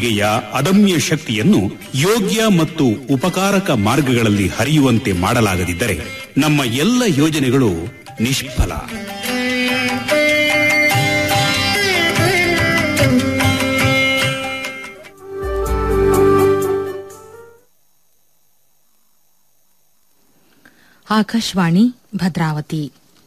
ಪೀಳಿಗೆಯ ಅದಮ್ಯ ಶಕ್ತಿಯನ್ನು ಯೋಗ್ಯ ಮತ್ತು ಉಪಕಾರಕ ಮಾರ್ಗಗಳಲ್ಲಿ ಹರಿಯುವಂತೆ ಮಾಡಲಾಗದಿದ್ದರೆ ನಮ್ಮ ಎಲ್ಲ ಯೋಜನೆಗಳು ನಿಷ್ಫಲ ಆಕಾಶವಾಣಿ ಭದ್ರಾವತಿ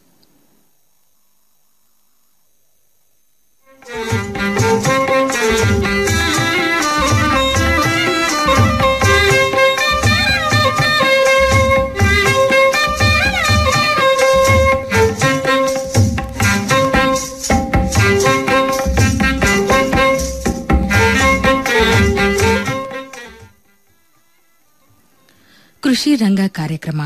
ಕೃಷಿ ರಂಗ ಕಾರ್ಯಕ್ರಮ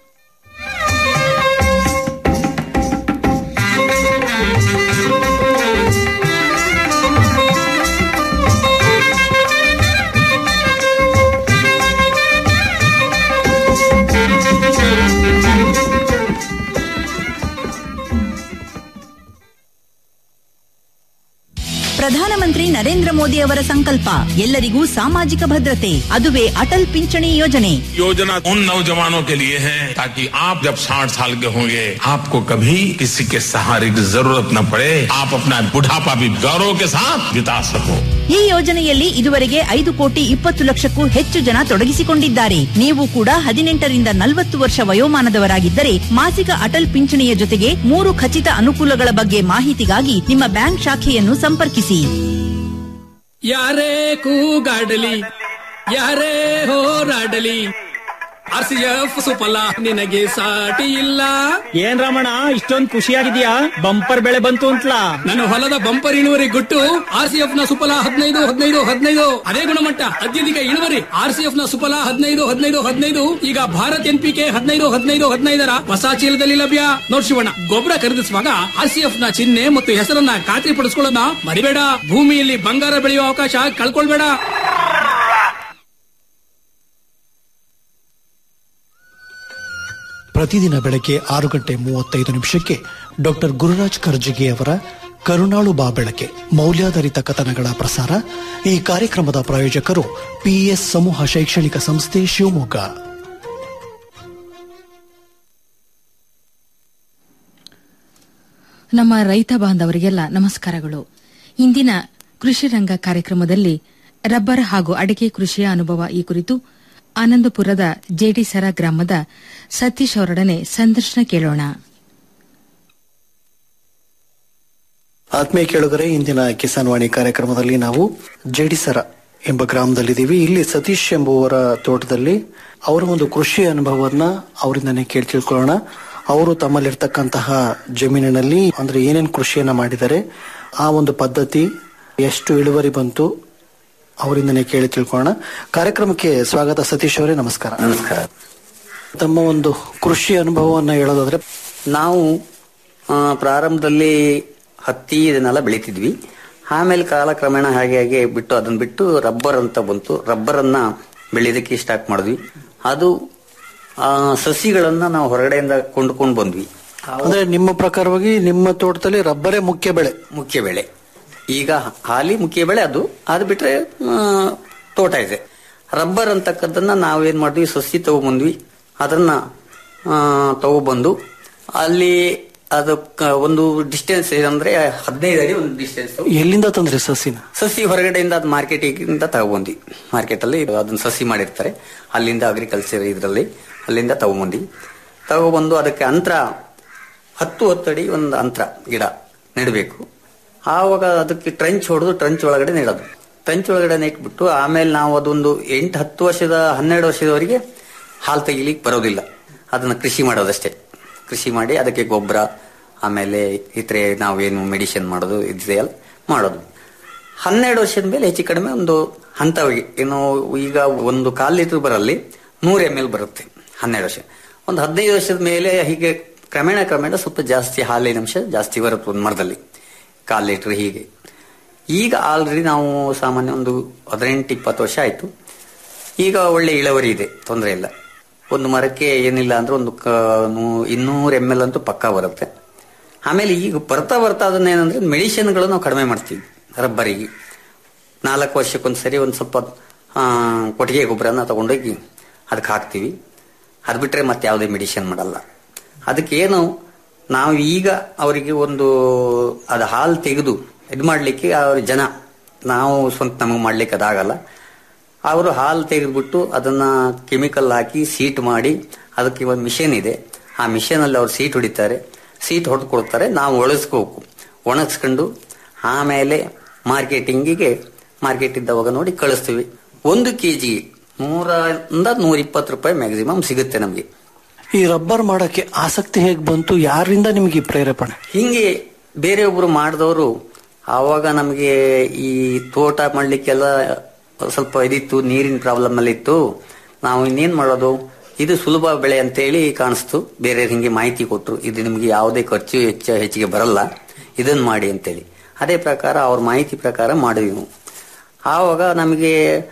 ಪ್ರಧಾನಮಂತ್ರಿ ನರೇಂದ್ರ ಮೋದಿ ಅವರ ಸಂಕಲ್ಪ ಎಲ್ಲರಿಗೂ ಸಾಮಾಜಿಕ ಭದ್ರತೆ ಅದುವೇ ಅಟಲ್ ಪಿಂಚಣಿ ಯೋಜನೆ योजना उन नौजवानों के लिए है ताकि आप जब 60 साल के होंगे आपको कभी किसी के सहारे की जरूरत न पड़े आप अपना बुढ़ापा भी गौरव के साथ बिता सको ಈ ಯೋಜನೆಯಲ್ಲಿ ಇದುವರೆಗೆ ಐದು ಕೋಟಿ ಇಪ್ಪತ್ತು ಲಕ್ಷಕ್ಕೂ ಹೆಚ್ಚು ಜನ ತೊಡಗಿಸಿಕೊಂಡಿದ್ದಾರೆ ನೀವು ಕೂಡ ಹದಿನೆಂಟರಿಂದ ನಲವತ್ತು ವರ್ಷ ವಯೋಮಾನದವರಾಗಿದ್ದರೆ ಮಾಸಿಕ ಅಟಲ್ ಪಿಂಚಣಿಯ ಜೊತೆಗೆ ಮೂರು ಖಚಿತ ಅನುಕೂಲಗಳ ಬಗ್ಗೆ ಮಾಹಿತಿಗಾಗಿ ನಿಮ್ಮ ಬ್ಯಾಂಕ್ ಶಾಖೆಯನ್ನು ಸಂಪರ್ಕಿಸಿ ಯಾರೇ ಕೂಗಾಡಲಿ ಯಾರೇ ಹೋರಾಡಲಿ ಆರ್ ಸಿ ಎಫ್ ಸುಫಲ ನಿನಗೆ ಸಾಟಿ ಇಲ್ಲ ಏನ್ ರಮಣ ಇಷ್ಟೊಂದ್ ಖುಷಿಯಾಗಿದ್ಯಾ ಬಂಪರ್ ಬೆಳೆ ಬಂತು ಅಂತಲಾ ನನ್ನ ಹೊಲದ ಬಂಪರ್ ಇಳುವರಿ ಗುಟ್ಟು ಆರ್ ಸಿ ಎಫ್ ನ ಸುಫಲ ಹದಿನೈದು ಹದಿನೈದು ಹದಿನೈದು ಅದೇ ಗುಣಮಟ್ಟ ಅತ್ಯಧಿಕ ಇಳುವರಿ ಆರ್ ಸಿ ಎಫ್ ನ ಸುಫಲ ಹದಿನೈದು ಹದಿನೈದು ಹದಿನೈದು ಈಗ ಭಾರತ್ ಎನ್ ಪಿ ಕೆ ಹದಿನೈದು ಹದಿನೈದು ಹದಿನೈದರ ಹೊಸ ಚೀಲದಲ್ಲಿ ಲಭ್ಯ ನೋಡ್ ಶಿವಣ್ಣ ಗೊಬ್ಬರ ಖರೀದಿಸುವಾಗ ಆರ್ ಸಿ ಎಫ್ ನ ಚಿಹ್ನೆ ಮತ್ತು ಹೆಸರನ್ನ ಖಾತ್ರಿ ಪಡಿಸ್ಕೊಳ್ಳೋದನ್ನ ಮರಿಬೇಡ ಭೂಮಿಯಲ್ಲಿ ಬಂಗಾರ ಬೆಳೆಯುವ ಅವಕಾಶ ಕಳ್ಕೊಳ್ಬೇಡ ಪ್ರತಿದಿನ ಬೆಳಗ್ಗೆ ಆರು ಗಂಟೆ ಮೂವತ್ತೈದು ನಿಮಿಷಕ್ಕೆ ಡಾಕ್ಟರ್ ಗುರುರಾಜ್ ಕರ್ಜಿಗೆ ಅವರ ಕರುಣಾಳು ಬಾ ಬೆಳಕೆ ಮೌಲ್ಯಾಧಾರಿತ ಕಥನಗಳ ಪ್ರಸಾರ ಈ ಕಾರ್ಯಕ್ರಮದ ಪ್ರಾಯೋಜಕರು ಪಿಎಸ್ ಸಮೂಹ ಶೈಕ್ಷಣಿಕ ಸಂಸ್ಥೆ ಶಿವಮೊಗ್ಗ ನಮ್ಮ ರೈತ ಬಾಂಧವರಿಗೆಲ್ಲ ನಮಸ್ಕಾರಗಳು ಇಂದಿನ ಕೃಷಿ ರಂಗ ಕಾರ್ಯಕ್ರಮದಲ್ಲಿ ರಬ್ಬರ್ ಹಾಗೂ ಅಡಿಕೆ ಕೃಷಿಯ ಅನುಭವ ಈ ಕುರಿತು ಆನಂದಪುರದ ಜೇಡಿಸರ ಗ್ರಾಮದ ಸತೀಶ್ ಅವರೊಡನೆ ಸಂದರ್ಶನ ಕೇಳೋಣ ಆತ್ಮೀಯ ಕೇಳುಗರೆ ಇಂದಿನ ಕಿಸಾನ್ ವಾಣಿ ಕಾರ್ಯಕ್ರಮದಲ್ಲಿ ನಾವು ಜೇಡಿಸರ ಎಂಬ ಗ್ರಾಮದಲ್ಲಿದ್ದೀವಿ ಇಲ್ಲಿ ಸತೀಶ್ ಎಂಬುವರ ತೋಟದಲ್ಲಿ ಅವರ ಒಂದು ಕೃಷಿ ಅನುಭವವನ್ನ ಅವರಿಂದನೇ ಕೇಳಿ ತಿಳ್ಕೊಳ್ಳೋಣ ಅವರು ತಮ್ಮಲ್ಲಿರ್ತಕ್ಕಂತಹ ಜಮೀನಿನಲ್ಲಿ ಅಂದ್ರೆ ಏನೇನು ಕೃಷಿಯನ್ನ ಮಾಡಿದ್ದಾರೆ ಆ ಒಂದು ಪದ್ಧತಿ ಎಷ್ಟು ಇಳುವರಿ ಬಂತು ಅವರಿಂದನೇ ಕೇಳಿ ತಿಳ್ಕೊಳ್ಳೋಣ ಕಾರ್ಯಕ್ರಮಕ್ಕೆ ಸ್ವಾಗತ ಸತೀಶ್ ಅವರೇ ನಮಸ್ಕಾರ ನಮಸ್ಕಾರ ತಮ್ಮ ಒಂದು ಕೃಷಿ ಅನುಭವವನ್ನ ಹೇಳೋದಾದ್ರೆ ನಾವು ಆ, ಪ್ರಾರಂಭದಲ್ಲಿ ಹತ್ತಿ ಇದನ್ನೆಲ್ಲ ಬೆಳಿತಿದ್ವಿ ಆಮೇಲೆ ಕಾಲಕ್ರಮೇಣ ಹಾಗೆ ಹಾಗೆ ಬಿಟ್ಟು ಅದನ್ನ ಬಿಟ್ಟು ರಬ್ಬರ್ ಅಂತ ಬಂತು ರಬ್ಬರ್ ಅನ್ನ ಬೆಳೆಯೋದಕ್ಕೆ ಸ್ಟಾರ್ಟ್ ಮಾಡಿದ್ವಿ ಅದು ಆ, ಸಸಿಗಳನ್ನ ನಾವು ಹೊರಗಡೆಯಿಂದ ಕೊಂಡ್ಕೊಂಡು ಬಂದ್ವಿ ಅಂದ್ರೆ ನಿಮ್ಮ ಪ್ರಕಾರವಾಗಿ ನಿಮ್ಮ ತೋಟದಲ್ಲಿ ರಬ್ಬರೇ ಮುಖ್ಯ ಬೆಳೆ ಮುಖ್ಯ ಬೆಳೆ ಈಗ ಹಾಲಿ ಮುಖ್ಯ ಬೆಳೆ ಅದು ಅದು ಬಿಟ್ರೆ ಆ, ತೋಟ ಇದೆ ರಬ್ಬರ್ ಅಂತಕ್ಕದ್ದನ್ನ ನಾವೇನ್ ಮಾಡಿದ್ವಿ ಸಸಿ ತಗೊಬಂದ್ವಿ ಅದನ್ನ ಆ, ತಗೊಬಂದು ಅಲ್ಲಿ ಅದಕ್ಕ ಒಂದು ಡಿಸ್ಟೆನ್ಸ್ ಏನಂದ್ರೆ ಹದಿನೈದು ಅಡಿ ಒಂದು ಡಿಸ್ಟೆನ್ಸ್ ಎಲ್ಲಿಂದ ತಂದ್ರಿ ಸಸಿನ ಸಸಿ ಹೊರಗಡೆಯಿಂದ ಅದು ಮಾರ್ಕೆಟಿಂದ ತಗೊಬಂದ್ವಿ ಮಾರ್ಕೆಟ್ ಅಲ್ಲಿ ಅದನ್ನ ಸಸಿ ಮಾಡಿರ್ತಾರೆ ಅಲ್ಲಿಂದ ಅಗ್ರಿಕಲ್ಚರ್ ಇದರಲ್ಲಿ ಅಲ್ಲಿಂದ ತಗೊಬಂದ್ವಿ ತಗೊಬಂದು ಅದಕ್ಕೆ ಅಂತರ ಹತ್ತು ಹತ್ತಡಿ ಒಂದು ಅಂತರ ಗಿಡ ನೆಡಬೇಕು ಆವಾಗ ಅದಕ್ಕೆ ಟ್ರಂಚ್ ಹೊಡೆದು ಟ್ರಂಚ್ ಒಳಗಡೆ ನೆಡೋದು ಟ್ರಂಚ್ ಒಳಗಡೆ ನೆಟ್ಬಿಟ್ಟು ಆಮೇಲೆ ನಾವು ಅದೊಂದು ಎಂಟು ಹತ್ತು ವರ್ಷದ ಹನ್ನೆರಡು ವರ್ಷದವರೆಗೆ ಹಾಲು ತೆಗಿಲಿಕ್ಕೆ ಬರೋದಿಲ್ಲ ಅದನ್ನ ಕೃಷಿ ಮಾಡೋದಷ್ಟೇ ಕೃಷಿ ಮಾಡಿ ಅದಕ್ಕೆ ಗೊಬ್ಬರ ಆಮೇಲೆ ಇತರೆ ನಾವೇನು ಮೆಡಿಸಿನ್ ಮಾಡೋದು ಇದೆಯಲ್ಲ ಮಾಡೋದು ಹನ್ನೆರಡು ವರ್ಷದ ಮೇಲೆ ಹೆಚ್ಚು ಕಡಿಮೆ ಒಂದು ಹಂತವಾಗಿ ಏನು ಈಗ ಒಂದು ಕಾಲ್ ಲೀಟರ್ ಬರಲ್ಲಿ ನೂರು ಎಮ್ ಎಲ್ ಬರುತ್ತೆ ಹನ್ನೆರಡು ವರ್ಷ ಒಂದು ಹದಿನೈದು ವರ್ಷದ ಮೇಲೆ ಹೀಗೆ ಕ್ರಮೇಣ ಕ್ರಮೇಣ ಸ್ವಲ್ಪ ಜಾಸ್ತಿ ಹಾಲಿನ ಅಂಶ ಜಾಸ್ತಿ ಬರುತ್ತೆ ಒಂದು ಮರದಲ್ಲಿ ಕಾಲ್ ಲೀಟರ್ ಹೀಗೆ ಈಗ ಆಲ್ರೆಡಿ ನಾವು ಸಾಮಾನ್ಯ ಒಂದು ಹದಿನೆಂಟು ಇಪ್ಪತ್ತು ವರ್ಷ ಆಯ್ತು ಈಗ ಒಳ್ಳೆ ಇಳುವರಿ ಇದೆ ತೊಂದರೆ ಇಲ್ಲ ಒಂದು ಮರಕ್ಕೆ ಏನಿಲ್ಲ ಅಂದ್ರೆ ಒಂದು ಕ- ನೂ- ಇನ್ನೂರು ಎಮ್ ಎಲ್ ಅಂತೂ ಪಕ್ಕಾ ಬರುತ್ತೆ ಆಮೇಲೆ ಈಗ ಬರ್ತಾ ಬರ್ತಾ ಅದನ್ನ ಏನಂದ್ರೆ ಮೆಡಿಸಿನ್ಗಳು ನಾವು ಕಡಿಮೆ ಮಾಡ್ತೀವಿ ರಬ್ಬರಿಗೆ ನಾಲ್ಕು ವರ್ಷಕ್ಕೊಂದ್ಸರಿ ಒಂದು ಸ್ವಲ್ಪ ಆ, ಕೊಟ್ಟಿಗೆ ಗೊಬ್ಬರನ ತಗೊಂಡೋಗಿ ಅದಕ್ಕೆ ಹಾಕ್ತೀವಿ ಅದು ಬಿಟ್ರೆ ಮತ್ತೆ ಯಾವುದೇ ಮೆಡಿಸಿನ್ ಮಾಡಲ್ಲ ಅದಕ್ಕೇನು ನಾವು ಈಗ ಅವರಿಗೆ ಒಂದು ಅದು ಹಾಲು ತೆಗೆದು ಇದು ಮಾಡಲಿಕ್ಕೆ ಅವ್ರ ಜನ ನಾವು ಸ್ವಂತ ನಮಗೆ ಮಾಡ್ಲಿಕ್ಕೆ ಅದಾಗಲ್ಲ ಅವರು ಹಾಲು ತೆಗೆದ್ಬಿಟ್ಟು ಅದನ್ನ ಕೆಮಿಕಲ್ ಹಾಕಿ ಸೀಟ್ ಮಾಡಿ ಅದಕ್ಕೆ ಒಂದು ಮಿಷನ್ ಇದೆ ಆ ಮಿಷನ್ ಅಲ್ಲಿ ಅವ್ರು ಸೀಟ್ ಹೊಡಿತಾರೆ ಸೀಟ್ ಹೊಡೆದು ಕೊಡ್ತಾರೆ ನಾವು ಒಣಗಿಸ್ಕೋಬೇಕು ಒಣಗಿಸ್ಕೊಂಡು ಆಮೇಲೆ ಮಾರ್ಕೆಟಿಂಗಿಗೆ ಮಾರ್ಕೆಟ್ ಇದ್ದವಾಗ ನೋಡಿ ಕಳಿಸ್ತೀವಿ ಒಂದು ಕೆಜಿ ನೂರಿಂದ ನೂರ ಇಪ್ಪತ್ತು ರೂಪಾಯಿ ಮ್ಯಾಕ್ಸಿಮಮ್ ಸಿಗುತ್ತೆ ನಮಗೆ ಈ ರಬ್ಬರ್ ಮಾಡಕ್ಕೆ ಆಸಕ್ತಿ ಹೇಗ್ ಬಂತು ಯಾರಿಂದ ನಿಮ್ಗೆ ಈ ಪ್ರೇರೇಪಣೆ ಹಿಂಗೆ ಬೇರೆಯೊಬ್ರು ಮಾಡಿದವರು ಆವಾಗ ನಮಗೆ ಈ ತೋಟ ಮಾಡ್ಲಿಕ್ಕೆಲ್ಲ ಸ್ವಲ್ಪ ಇದಿತ್ತು ನೀರಿನ ಪ್ರಾಬ್ಲಮ್ ಅಲ್ಲಿ ಇತ್ತು ನಾವು ಇನ್ನೇನ್ ಮಾಡೋದು ಇದು ಸುಲಭ ಬೆಳೆ ಅಂತೇಳಿ ಕಾಣಿಸ್ತು ಬೇರೆ ಹಿಂಗೆ ಮಾಹಿತಿ ಕೊಟ್ರು ಇದು ನಿಮ್ಗೆ ಯಾವುದೇ ಖರ್ಚು ಹೆಚ್ಚು ಹೆಚ್ಚಿಗೆ ಬರಲ್ಲ ಇದನ್ನ ಮಾಡಿ ಅಂತೇಳಿ ಅದೇ ಪ್ರಕಾರ ಅವ್ರ ಮಾಹಿತಿ ಪ್ರಕಾರ ಮಾಡಿದ್ವಿ ನಾವು ಆವಾಗ ನಮಗೆ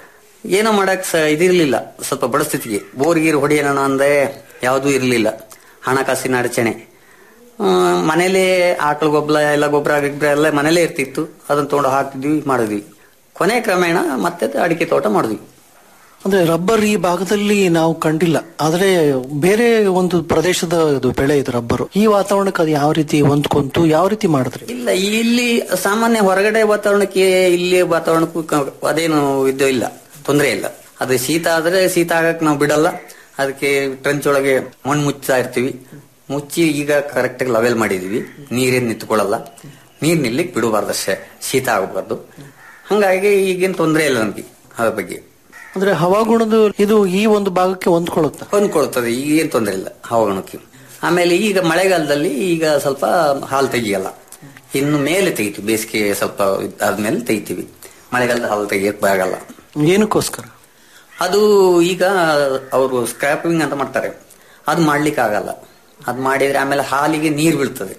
ಏನೋ ಮಾಡಕ್ ಸ ಇದಿರ್ಲಿಲ್ಲ ಸ್ವಲ್ಪ ಬಡಸ್ಥಿತಿಗೆ ಬೋರ್ ಗೀರ್ ಹೊಡಿಯೋಣ ಅಂದ್ರೆ ಯಾವುದೂ ಇರಲಿಲ್ಲ ಹಣಕಾಸಿನ ಅಡಚಣೆ ಆ, ಮನೇಲೇ ಆಕಳ ಗೊಬ್ಬರ ಎಲ್ಲ ಗೊಬ್ಬರ ಗಿಬ್ಬರ ಎಲ್ಲ ಮನೇಲೇ ಇರ್ತಿತ್ತು ಅದನ್ನ ತಗೊಂಡು ಹಾಕ್ತಿದ್ವಿ ಮಾಡಿದ್ವಿ ಕೊನೆ ಕ್ರಮೇಣ ಮತ್ತೆ ಅಡಿಕೆ ತೋಟ ಮಾಡಿದ್ವಿ ಅಂದ್ರೆ ರಬ್ಬರ್ ಈ ಭಾಗದಲ್ಲಿ ನಾವು ಕಂಡಿಲ್ಲ ಆದ್ರೆ ಬೇರೆ ಒಂದು ಪ್ರದೇಶದ ಇದು ಬೆಳೆ ಇದು ರಬ್ಬರು ಈ ವಾತಾವರಣಕ್ಕೆ ಅದು ಯಾವ ರೀತಿ ಹೊಂದ್ಕೊಂತು ಯಾವ ರೀತಿ ಮಾಡಿದ್ರಿ ಇಲ್ಲ ಇಲ್ಲಿ ಸಾಮಾನ್ಯ ಹೊರಗಡೆ ವಾತಾವರಣಕ್ಕೆ ಇಲ್ಲಿ ವಾತಾವರಣಕ್ಕೂ ಕ- ಅದೇನು ಇದು ಇಲ್ಲ ತೊಂದರೆ ಇಲ್ಲ ಅದು ಶೀತ ಆದ್ರೆ ಶೀತ ಆಗಕ್ ನಾವು ಬಿಡಲ್ಲ ಅದಕ್ಕೆ ಟ್ರಂಚ್ ಒಳಗೆ ಮಣ್ಣು ಮುಚ್ಚಾ ಇರ್ತೀವಿ ಮುಚ್ಚಿ ಈಗ ಕರೆಕ್ಟ್ ಆಗಿ ಲೆವೆಲ್ ಮಾಡಿದೀವಿ ನೀರೇನ್ ನಿಂತ್ಕೊಳ್ಳಲ್ಲ ನೀರ್ ನಿಲ್ಲಿಕ್ ಬಿಡಬಾರ್ದಷ್ಟೇ ಶೀತ ಆಗಬಾರ್ದು ಹಂಗಾಗಿ ಈಗೇನ್ ತೊಂದರೆ ಇಲ್ಲ ನಮ್ಗೆ ಅದ್ರ ಬಗ್ಗೆ ಅಂದ್ರೆ ಹವಾಗುಣದ ಇದು ಈ ಒಂದು ಭಾಗಕ್ಕೆ ಹೊಂದ್ಕೊಳ್ಳುತ್ತಾ ಹೊಂದ್ಕೊಳ್ತದೆ ಈಗೇನ್ ತೊಂದರೆ ಇಲ್ಲ ಹವಾಗುಣಕ್ಕೆ ಆಮೇಲೆ ಈಗ ಮಳೆಗಾಲದಲ್ಲಿ ಈಗ ಸ್ವಲ್ಪ ಹಾಲು ತೆಗಿಯಲ್ಲ ಇನ್ನು ಮೇಲೆ ತೆಗಿತೀವಿ ಬೇಸಿಗೆ ಸ್ವಲ್ಪ ಆದ್ಮೇಲೆ ತೆಗಿತೀವಿ ಮಳೆಗಾಲದ ಹಾಲು ತೆಗಿಯಕ್ ಆಗಲ್ಲ ಏನಕ್ಕೋಸ್ಕರ ಅದು ಈಗ ಅವರು ಸ್ಕ್ರಾಪಿಂಗ್ ಅಂತ ಮಾಡ್ತಾರೆ ಅದು ಮಾಡ್ಲಿಕ್ಕೆ ಆಗಲ್ಲ ಅದು ಮಾಡಿದ್ರೆ ಆಮೇಲೆ ಹಾಲಿಗೆ ನೀರು ಬೀಳ್ತದೆ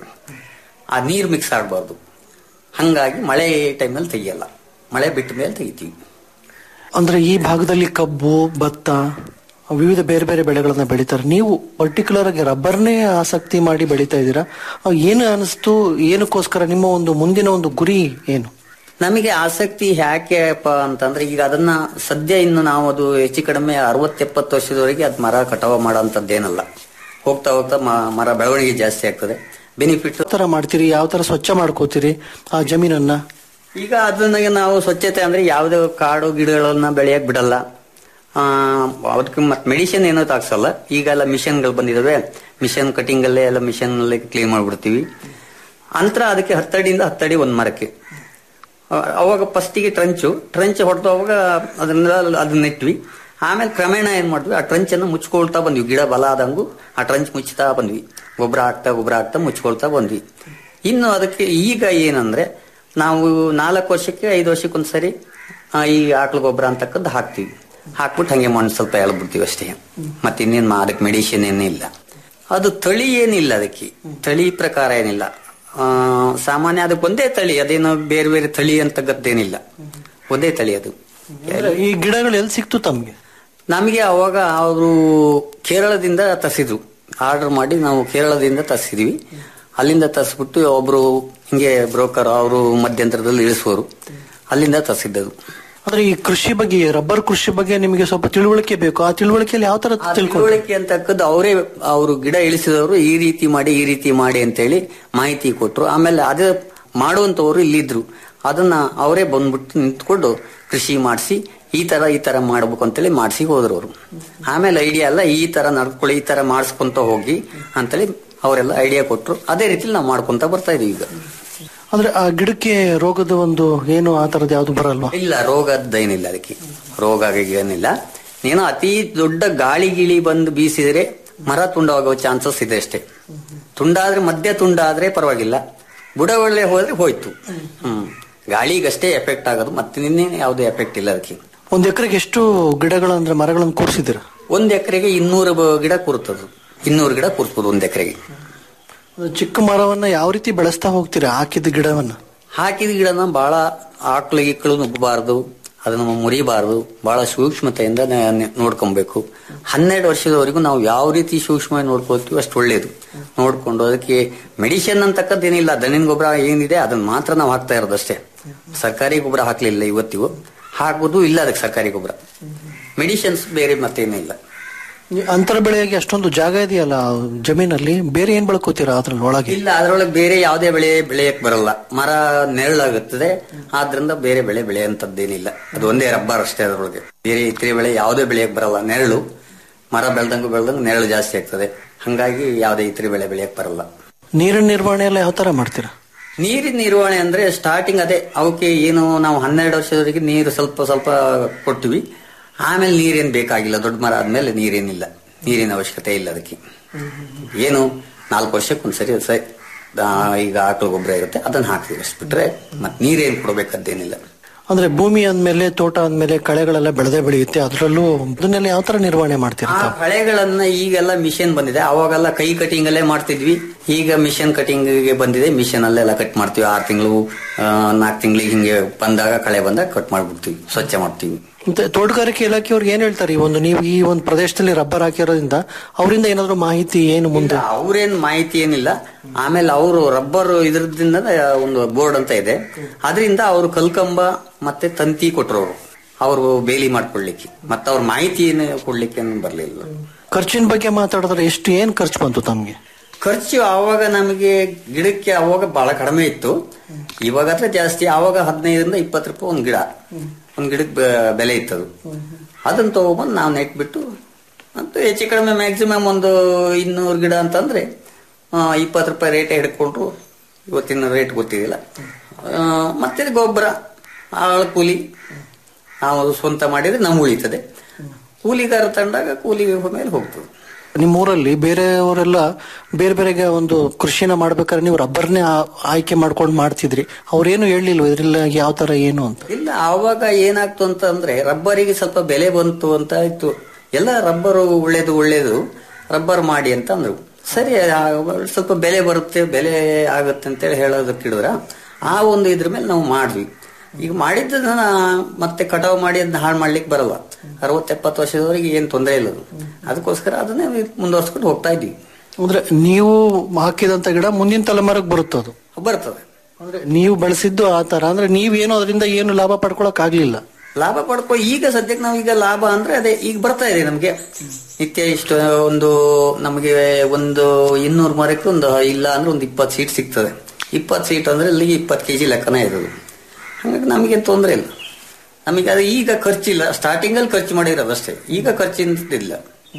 ಆ ನೀರು ಮಿಕ್ಸ್ ಆಗಬಾರ್ದು ಹಂಗಾಗಿ ಮಳೆ ಟೈಮಲ್ಲಿ ತೆಗಿಯಲ್ಲ ಮಳೆ ಬಿಟ್ಟ ಮೇಲೆ ತೆಗಿತೀವಿ ಅಂದ್ರೆ ಈ ಭಾಗದಲ್ಲಿ ಕಬ್ಬು ಭತ್ತ ವಿವಿಧ ಬೇರೆ ಬೇರೆ ಬೆಳೆಗಳನ್ನ ಬೆಳಿತಾರೆ ನೀವು ಪರ್ಟಿಕ್ಯುಲರ್ ಆಗಿ ರಬ್ಬರ್ನೇ ಆಸಕ್ತಿ ಮಾಡಿ ಬೆಳಿತಾ ಇದ್ದೀರಾ ಅಹ್, ಏನು ಅನಿಸ್ತು ಏನಕ್ಕೋಸ್ಕರ ನಿಮ್ಮ ಒಂದು ಮುಂದಿನ ಒಂದು ಗುರಿ ಏನು ನಮಗೆ ಆಸಕ್ತಿ ಯಾಕೆಪ್ಪ ಅಂತಂದ್ರೆ ಈಗ ಅದನ್ನ ಸದ್ಯ ಇನ್ನು ನಾವು ಅದು ಹೆಚ್ಚು ಕಡಿಮೆ ಅರವತ್ತೆಪ್ಪತ್ತು ವರ್ಷದವರೆಗೆ ಅದು ಮರ ಕಟಾವು ಮಾಡೋಂಥದ್ದೇನಲ್ಲ ಹೋಗ್ತಾ ಹೋಗ್ತಾ ಮ- ಮರ ಬೆಳವಣಿಗೆ ಜಾಸ್ತಿ ಆಗ್ತದೆ ಬೆನಿಫಿಟ್ ಯಾವ ತರ ಮಾಡ್ತೀರಿ ಯಾವ ತರ ಸ್ವಚ್ಛ ಮಾಡ್ಕೋತೀರಿ ಆ ಜಮೀನನ್ನ ಈಗ ಅದನ್ನ ನಾವು ಸ್ವಚ್ಛತೆ ಅಂದ್ರೆ ಯಾವುದೇ ಕಾಡು ಗಿಡಗಳನ್ನ ಬೆಳೆಯಕ್ ಬಿಡಲ್ಲ ಆ, ಅದಕ್ಕೆ ಮತ್ತೆ ಮೆಡಿಸಿನ್ ಏನೋ ತಾಕ್ಸಲ್ಲ ಈಗ ಎಲ್ಲ ಮಿಷನ್ಗಳು ಬಂದಿದಾವೆ ಮಿಷನ್ ಕಟಿಂಗ್ ಅಲ್ಲೇ ಎಲ್ಲ ಮಿಷನ್ ಅಲ್ಲೇ ಕ್ಲೀನ್ ಮಾಡ್ಬಿಡ್ತೀವಿ ಅಂತರ ಅದಕ್ಕೆ ಹತ್ತಡಿಯಿಂದ ಹತ್ತಡಿ ಒಂದ್ ಮರಕ್ಕೆ ಆ, ಅವಾಗ ಫಸ್ಟಿಗೆ ಟ್ರಂಚು ಟ್ರಂಚ್ ಹೊಡೆದು ಅವಾಗ ಅದನ್ನ ಅದನ್ನ ನೆಟ್ವಿ ಆಮೇಲೆ ಕ್ರಮೇಣ ಏನ್ ಮಾಡಿದ್ವಿ ಆ ಟ್ರಂಚ್ ಅನ್ನು ಮುಚ್ಕೊಳ್ತಾ ಬಂದ್ವಿ ಗಿಡ ಬಲ ಆದಂಗು ಆ ಟ್ರಂಚ್ ಮುಚ್ತಾ ಬಂದ್ವಿ ಗೊಬ್ಬರ ಹಾಕ್ತಾ ಗೊಬ್ಬರ ಹಾಕ್ತಾ ಮುಚ್ಕೊಳ್ತಾ ಬಂದ್ವಿ ಇನ್ನು ಅದಕ್ಕೆ ಈಗ ಏನಂದ್ರೆ ನಾವು ನಾಲ್ಕು ವರ್ಷಕ್ಕೆ ಐದು ವರ್ಷಕ್ಕೊಂದ್ಸರಿ ಆ, ಈ ಆಕಳು ಗೊಬ್ಬರ ಅಂತಕ್ಕದ್ದು ಹಾಕ್ತಿವಿ ಹಾಕ್ಬಿಟ್ಟು ಹಂಗೆ ಮಣ್ಣು ಸ್ವಲ್ಪ ಎಳ್ಬಿಡ್ತೀವಿ ಅಷ್ಟೇ ಮತ್ತೆ ಇನ್ನೇನ್ ಮಾ- ಅದಕ್ಕೆ ಮೆಡಿಸಿನ್ ಏನಿಲ್ಲ ಅದು ತಳಿ ಏನಿಲ್ಲ ಅದಕ್ಕೆ ತಳಿ ಪ್ರಕಾರ ಏನಿಲ್ಲ ಆ, ಸಾಮಾನ್ಯ ಅದಕ್ಕೆ ಒಂದೇ ತಳಿ ಅದೇನೋ ಬೇರೆ ಬೇರೆ ತಳಿ ಅಂತಕ್ಕದ್ದೇನಿಲ್ಲ ಒಂದೇ ತಳಿ ಅದು ಅಂದ್ರೆ ಈ ಗಿಡಗಳು ಎಲ್ಲಿ ಸಿಕ್ತು ತಮ್ಗೆ ನಮಗೆ ಅವಾಗ ಅವರು ಕೇರಳದಿಂದ ತರಿಸಿದ್ರು ಆರ್ಡರ್ ಮಾಡಿ ನಾವು ಕೇರಳದಿಂದ ತರಿಸಿದ್ವಿ ಅಲ್ಲಿಂದ ತರಿಸ್ಬಿಟ್ಟು ಒಬ್ರು ಹಿಂಗೆ ಬ್ರೋಕರ್ ಅವರು ಮಧ್ಯಂತರದಲ್ಲಿ ಇಳಿಸುವರು ಅಲ್ಲಿಂದ ತರಿಸಿದ್ದದು ಅಂದ್ರೆ ಈ ಕೃಷಿ ಬಗ್ಗೆ ರಬ್ಬರ್ ಕೃಷಿ ಬಗ್ಗೆ ನಿಮಗೆ ಸ್ವಲ್ಪ ತಿಳುವಳಿಕೆ ಬೇಕು ಆ ತಿಳುವಳಿಕೆಯಲ್ಲಿ ಯಾವ ತರ ಆ ತಿಳ್ಕೊಂಡು ತಿಳುವಳಿಕೆ ಅಂತಕ್ಕದ್ದು ಅವರೇ ಅವರು ಗಿಡ ಇಳಿಸಿದವರು ಈ ರೀತಿ ಮಾಡಿ ಈ ರೀತಿ ಮಾಡಿ ಅಂತೇಳಿ ಮಾಹಿತಿ ಕೊಟ್ರು ಆಮೇಲೆ ಅದೇ ಮಾಡುವಂತವ್ರು ಇಲ್ಲಿದ್ರು ಅದನ್ನ ಅವರೇ ಬಂದ್ಬಿಟ್ಟು ನಿಂತ್ಕೊಂಡು ಕೃಷಿ ಮಾಡಿಸಿ ಈ ತರ ಈ ತರ ಮಾಡ್ಬೇಕು ಅಂತೇಳಿ ಮಾಡಿಸಿ ಹೋದ್ರು ಅವರು ಆಮೇಲೆ ಐಡಿಯಾ ಎಲ್ಲ ಈ ತರ ನಡ್ಕೊಳ್ಳಿ ಈ ತರ ಮಾಡಿಸ್ಕೊಂತ ಹೋಗಿ ಅಂತೇಳಿ ಅವರೆಲ್ಲ ಐಡಿಯಾ ಕೊಟ್ರು ಅದೇ ರೀತಿ ನಾವು ಮಾಡ್ಕೊಂತ ಬರ್ತಾ ಇದೀವಿ ಈಗ ಅಂದ್ರೆ ಆ ಗಿಡಕ್ಕೆ ರೋಗದ ಒಂದು ಏನು ಆ ತರದ್ ಯಾವ್ದು ಬರಲ್ವಾ ಇಲ್ಲ ರೋಗದ್ದೇನಿಲ್ಲ ಅದಕ್ಕೆ ರೋಗ ಏನಿಲ್ಲ ಏನೋ ಅತಿ ದೊಡ್ಡ ಗಾಳಿ ಗಿಳಿ ಬಂದು ಬೀಸಿದ್ರೆ ಮರ ತುಂಡಾಗೋ ಚಾನ್ಸಸ್ ಇದೆ ಅಷ್ಟೇ ತುಂಡಾದ್ರೆ ಮಧ್ಯ ತುಂಡಾದ್ರೆ ಪರವಾಗಿಲ್ಲ ಬುಡ ಒಳ್ಳೆ ಹೋದ್ರೆ ಹೋಯ್ತು ಹ್ಮ್ ಗಾಳಿಗಷ್ಟೇ ಎಫೆಕ್ಟ್ ಆಗೋದು ಮತ್ತೆ ನಿನ್ನೆ ಯಾವುದೇ ಎಫೆಕ್ಟ್ ಇಲ್ಲ ಅದಕ್ಕೆ ಒಂದ್ ಎಕರೆಗೆ ಎಷ್ಟು ಗಿಡಗಳು ಅಂದ್ರೆ ಮರಗಳನ್ನು ಕೂರಿಸಿದಿರ ಒಂದ್ ಎಕರೆಗೆ ಇನ್ನೂರು ಬ- ಗಿಡ ಕೂರ್ತದು ಇನ್ನೂರು ಗಿಡ ಕೂರ್ಸ್ಬೋದು ಒಂದ್ ಎಕರೆಗೆ ಚಿಕ್ಕ ಮರವನ್ನ ಯಾವ ರೀತಿ ಬೆಳೆಸ್ತಾ ಹೋಗ್ತೀರಾ ಹಾಕಿದ ಗಿಡವನ್ನ ಹಾಕಿದ ಗಿಡನ ಬಹಳ ಆಕಳು ಗಿಕ್ಕಳು ನುಗ್ಗಬಾರ್ದು ಅದನ್ನ ಮುರಿಬಾರ್ದು ಬಹಳ ಸೂಕ್ಷ್ಮತೆಯಿಂದ ನ- ನ- ನೋಡ್ಕೊಬೇಕು ಹನ್ನೆರಡು ವರ್ಷದವರೆಗೂ ನಾವು ಯಾವ ರೀತಿ ಸೂಕ್ಷ್ಮವಾಗಿ ನೋಡ್ಕೊಳ್ತೀವಿ ಅಷ್ಟು ಒಳ್ಳೇದು ನೋಡ್ಕೊಂಡು ಅದಕ್ಕೆ ಮೆಡಿಸಿನ್ ಅಂತಕ್ಕದ್ದೇನಿಲ್ಲ ದನಿನ ಗೊಬ್ಬರ ಏನಿದೆ ಅದನ್ನ ಮಾತ್ರ ನಾವು ಹಾಕ್ತಾ ಇರೋದಷ್ಟೇ ಸರ್ಕಾರಿ ಗೊಬ್ಬರ ಹಾಕ್ಲಿಲ್ಲ ಇವತ್ತಿಗೂ ಹಾಕುವುದು ಇಲ್ಲ ಅದಕ್ಕೆ ಸರ್ಕಾರಿ ಗೊಬ್ಬರ ಮೆಡಿಸಿನ್ಸ್ ಬೇರೆ ಮತ್ತೇನೂ ಇಲ್ಲ ಈ ಅಂತರ ಬೆಳೆಯಾಗಿ ಅಷ್ಟೊಂದು ಜಾಗ ಇದೆಯಲ್ಲ ಜಮೀನಲ್ಲಿ ಬೇರೆ ಏನ್ ಬೆಳ್ಕೋತೀರಾ ಅದ್ರಲ್ಲಿ ಒಳಗೆ ಇಲ್ಲ ಅದರೊಳಗೆ ಬೇರೆ ಯಾವುದೇ ಬೆಳೆ ಬೆಳೆಯಕ್ ಬರಲ್ಲ ಮರ ನೆರಳಾಗುತ್ತದೆ ಆದ್ರಿಂದ ಬೇರೆ ಬೆಳೆ ಬೆಳೆಯಂತದ್ದೇನಿಲ್ಲ ಅದು ಒಂದೇ ರಬ್ಬರ್ ಅಷ್ಟೇ ಅದರೊಳಗೆ ಬೇರೆ ಇತರೆ ಬೆಳೆ ಯಾವುದೇ ಬೆಳೆಯಕ್ ಬರಲ್ಲ ನೆರಳು ಮರ ಬೆಳ್ದಂಗು ಬೆಳ್ದಂಗು ನೆರಳು ಜಾಸ್ತಿ ಆಗ್ತದೆ ಹಂಗಾಗಿ ಯಾವುದೇ ಇತರೆ ಬೆಳೆ ಬೆಳೆಯಕ್ ಬರಲ್ಲ ನೀರಿನ ನಿರ್ವಹಣೆ ಎಲ್ಲ ಯಾವ ತರ ಮಾಡ್ತೀರಾ ನೀರಿನ ನಿರ್ವಹಣೆ ಅಂದ್ರೆ ಸ್ಟಾರ್ಟಿಂಗ್ ಅದೇ ಅವಕ್ಕೆ ಏನು ನಾವು ಹನ್ನೆರಡು ವರ್ಷದವರೆಗೆ ನೀರು ಸ್ವಲ್ಪ ಸ್ವಲ್ಪ ಕೊಟ್ಟಿವಿ ಆಮೇಲೆ ನೀರೇನ್ ಬೇಕಾಗಿಲ್ಲ ದೊಡ್ಡ ಮರ ಆದ್ಮೇಲೆ ನೀರೇನಿಲ್ಲ ನೀರಿನ ಅವಶ್ಯಕತೆ ಇಲ್ಲ ಅದಕ್ಕೆ ಏನು ನಾಲ್ಕು ವರ್ಷಕ್ಕೊಂದ್ಸರಿ ಸರಿ ಆ, ಈಗ ಆಕಳು ಗೊಬ್ಬರ ಇರುತ್ತೆ ಅದನ್ನ ಹಾಕ್ತೀವಿ ಅಷ್ಟು ಬಿಟ್ರೆ ಮತ್ತೆ ನೀರೇನ್ ಕೊಡಬೇಕದ್ದೇನಿಲ್ಲ ಅಂದ್ರೆ ಭೂಮಿ ಅಂದ್ಮೇಲೆ ತೋಟ ಅಂದ್ಮೇಲೆ ಕಳೆಗಳೆಲ್ಲ ಬೆಳೆದೇ ಬೆಳೆಯುತ್ತೆ ಅದರಲ್ಲೂ ಅದನ್ನೆಲ್ಲ ಯಾವ ತರ ನಿರ್ವಹಣೆ ಮಾಡ್ತೀರಾ ಆ ತಾವು? ಕಳೆಗಳನ್ನ ಈಗೆಲ್ಲ ಮಿಷನ್ ಬಂದಿದೆ ಅವಾಗೆಲ್ಲ ಕೈ ಕಟಿಂಗ್ ಅಲ್ಲೇ ಮಾಡ್ತಿದ್ವಿ ಈಗ ಮಿಷನ್ ಕಟಿಂಗ್ ಗೆ ಬಂದಿದೆ ಮಿಷನ್ ಅಲ್ಲೆಲ್ಲ ಕಟ್ ಮಾಡ್ತೀವಿ ಆರು ತಿಂಗಳು ನಾಲ್ಕು ತಿಂಗಳಿಗೆ ಹಿಂಗೆ ಬಂದಾಗ ಕಳೆ ಬಂದಾಗ ಕಟ್ ಮಾಡ್ಬಿಡ್ತೀವಿ ಸ್ವಚ್ಛ ಮಾಡ್ತೀವಿ ಮತ್ತೆ ತೋಟಗಾರಿಕೆ ಇಲಾಖೆಯವ್ರಿಗೆ ಏನ್ ಹೇಳ್ತಾರೆ ಈ ಒಂದು ನೀವು ಈ ಒಂದು ಪ್ರದೇಶದಲ್ಲಿ ರಬ್ಬರ್ ಹಾಕಿರೋದ್ರಿಂದ ಅವರಿಂದ ಏನಾದ್ರು ಮಾಹಿತಿ ಏನು ಮುಂದೆ ಅವ್ರೇನ್ ಮಾಹಿತಿ ಏನಿಲ್ಲ ಆಮೇಲೆ ಅವರು ರಬ್ಬರ್ ಇದ್ರದಿಂದ ಒಂದು ಬೋರ್ಡ್ ಅಂತ ಇದೆ ಅದರಿಂದ ಅವರು ಕಲ್ಕಂಬ ಮತ್ತೆ ತಂತಿ ಕೊಟ್ರು ಅವರು ಅವರು ಬೇಲಿ ಮಾಡ್ಕೊಳ್ಲಿಕ್ಕೆ ಮತ್ತೆ ಅವ್ರ ಮಾಹಿತಿ ಏನು ಕೊಡ್ಲಿಕ್ಕೆ ಏನು ಬರ್ಲಿಲ್ಲ ಖರ್ಚಿನ ಬಗ್ಗೆ ಮಾತಾಡಿದ್ರೆ ಎಷ್ಟು ಏನ್ ಖರ್ಚು ಬಂತು ತಮ್ಗೆ ಖರ್ಚು ಆವಾಗ ನಮಗೆ ಗಿಡಕ್ಕೆ ಅವಾಗ ಬಹಳ ಕಡಿಮೆ ಇತ್ತು ಇವಾಗ ಹತ್ರ ಜಾಸ್ತಿ ಆವಾಗ ಹದಿನೈದರಿಂದ ಇಪ್ಪತ್ತು ರೂಪಾಯಿ ಒಂದು ಗಿಡ ಒಂದು ಗಿಡಕ್ಕೆ ಬೆ- ಬೆಲೆ ಇತ್ತದು ಅದನ್ನ ತಗೊಬಂದು ನಾವು ನೆಟ್ಬಿಟ್ಟು ಮತ್ತು ಹೆಚ್ಚು ಕಡಿಮೆ ಮ್ಯಾಕ್ಸಿಮಮ್ ಒಂದು ಇನ್ನೂರು ಗಿಡ ಅಂತಂದ್ರೆ ಇಪ್ಪತ್ತು ರೂಪಾಯಿ ರೇಟ್ ಹಿಡ್ಕೊಂಡ್ರು ಇವತ್ತಿನ ರೇಟ್ ಗೊತ್ತಿದಿಲ್ಲ ಆ, ಮತ್ತೆ ಗೊಬ್ಬರ ಆಳು ಕೂಲಿ ನಾವು ಸ್ವಂತ ಮಾಡಿದ್ರೆ ನಮ್ಗೆ ಉಳಿತದೆ ಕೂಲಿಗಾರ ತಂಡಾಗ ಕೂಲಿ ಮೇಲೆ ಹೋಗ್ತದೆ ನಿಮ್ಮ ಊರಲ್ಲಿ ಬೇರೆಯವರೆಲ್ಲ ಬೇರೆ ಬೇರೆಗೆ ಒಂದು ಕೃಷಿನ ಮಾಡ್ಬೇಕಾದ್ರೆ ನೀವು ರಬ್ಬರ್ನೇ ಆ- ಆಯ್ಕೆ ಮಾಡ್ಕೊಂಡು ಮಾಡ್ತಿದ್ರಿ ಅವ್ರೇನು ಹೇಳಿಲ್ವ ಇದ್ರಲ್ಲಿ ಯಾವ ತರ ಏನು ಅಂತ ಇಲ್ಲ ಆವಾಗ ಏನಾಗ್ತು ಅಂತ ಅಂದ್ರೆ ರಬ್ಬರಿಗೆ ಸ್ವಲ್ಪ ಬೆಲೆ ಬಂತು ಅಂತ ಇತ್ತು ಎಲ್ಲ ರಬ್ಬರು ಒಳ್ಳೇದು ಒಳ್ಳೇದು ರಬ್ಬರ್ ಮಾಡಿ ಅಂತ ಅಂದ್ರು ಸರಿ ಆ ಸ್ವಲ್ಪ ಬೆಲೆ ಬರುತ್ತೆ ಬೆಲೆ ಆಗುತ್ತೆ ಅಂತೇಳಿ ಹೇಳೋದಕ್ಕೆ ಹಿಡಿದ್ರ ಆ ಒಂದು ಇದ್ರ ಮೇಲೆ ನಾವು ಮಾಡ್ವಿ ಈಗ ಮಾಡಿದ್ದನ್ನ ಮತ್ತೆ ಕಟಾವು ಮಾಡಿ ಅದನ್ನ ಹಾಳು ಮಾಡ್ಲಿಕ್ಕೆ ಬರಲ್ಲ ಅರವತ್ತೆಪ್ಪತ್ತು ವರ್ಷದವರೆಗೆ ಏನ್ ತೊಂದರೆ ಇಲ್ಲ ಅದು ಅದಕ್ಕೋಸ್ಕರ ಅದನ್ನೇ ಮುಂದುವರ್ಸ್ಕೊಂಡು ಹೋಗ್ತಾ ಇದ್ವಿ ಅಂದ್ರೆ ನೀವು ಹಾಕಿದಂತ ಗಿಡ ಮುಂದಿನ ತಲೆಮಾರಿಗೆ ಬರುತ್ತೆ ಅದು ಬರ್ತದೆ ಅಂದ್ರೆ ನೀವು ಬೆಳೆಸಿದ್ದು ಆ ತರ ಅಂದ್ರೆ ನೀವೇನು ಅದರಿಂದ ಏನು ಲಾಭ ಪಡ್ಕೊಳಕ್ ಆಗ್ಲಿಲ್ಲ ಲಾಭ ಪಡ್ಕೊ ಈಗ ಸದ್ಯಕ್ಕೆ ನಾವು ಈಗ ಲಾಭ ಅಂದ್ರೆ ಅದೇ ಈಗ ಬರ್ತಾ ಇದೆ ನಮ್ಗೆ ನಿತ್ಯ ಇಷ್ಟು ಒಂದು ನಮಗೆ ಒಂದು ಇನ್ನೂರು ಮರಕ್ಕೆ ಒಂದು ಇಲ್ಲ ಅಂದ್ರೆ ಒಂದು ಇಪ್ಪತ್ತು ಸೀಟ್ ಸಿಗ್ತದೆ ಇಪ್ಪತ್ತು ಸೀಟ್ ಅಂದ್ರೆ ಇಲ್ಲಿಗೆ ಇಪ್ಪತ್ತು ಕೆಜಿ ಲೆಕ್ಕನೇ ಇರೋದು ಹಾಗಾಗಿ ನಮಗೆ ತೊಂದರೆ ಇಲ್ಲ ನಮಗೆ ಅದು ಈಗ ಖರ್ಚಿಲ್ಲ ಸ್ಟಾರ್ಟಿಂಗ್ ಅಲ್ಲಿ ಖರ್ಚು ಮಾಡಿರೋದು ಅಷ್ಟೇ ಈಗ ಖರ್ಚಿಲ್ಲ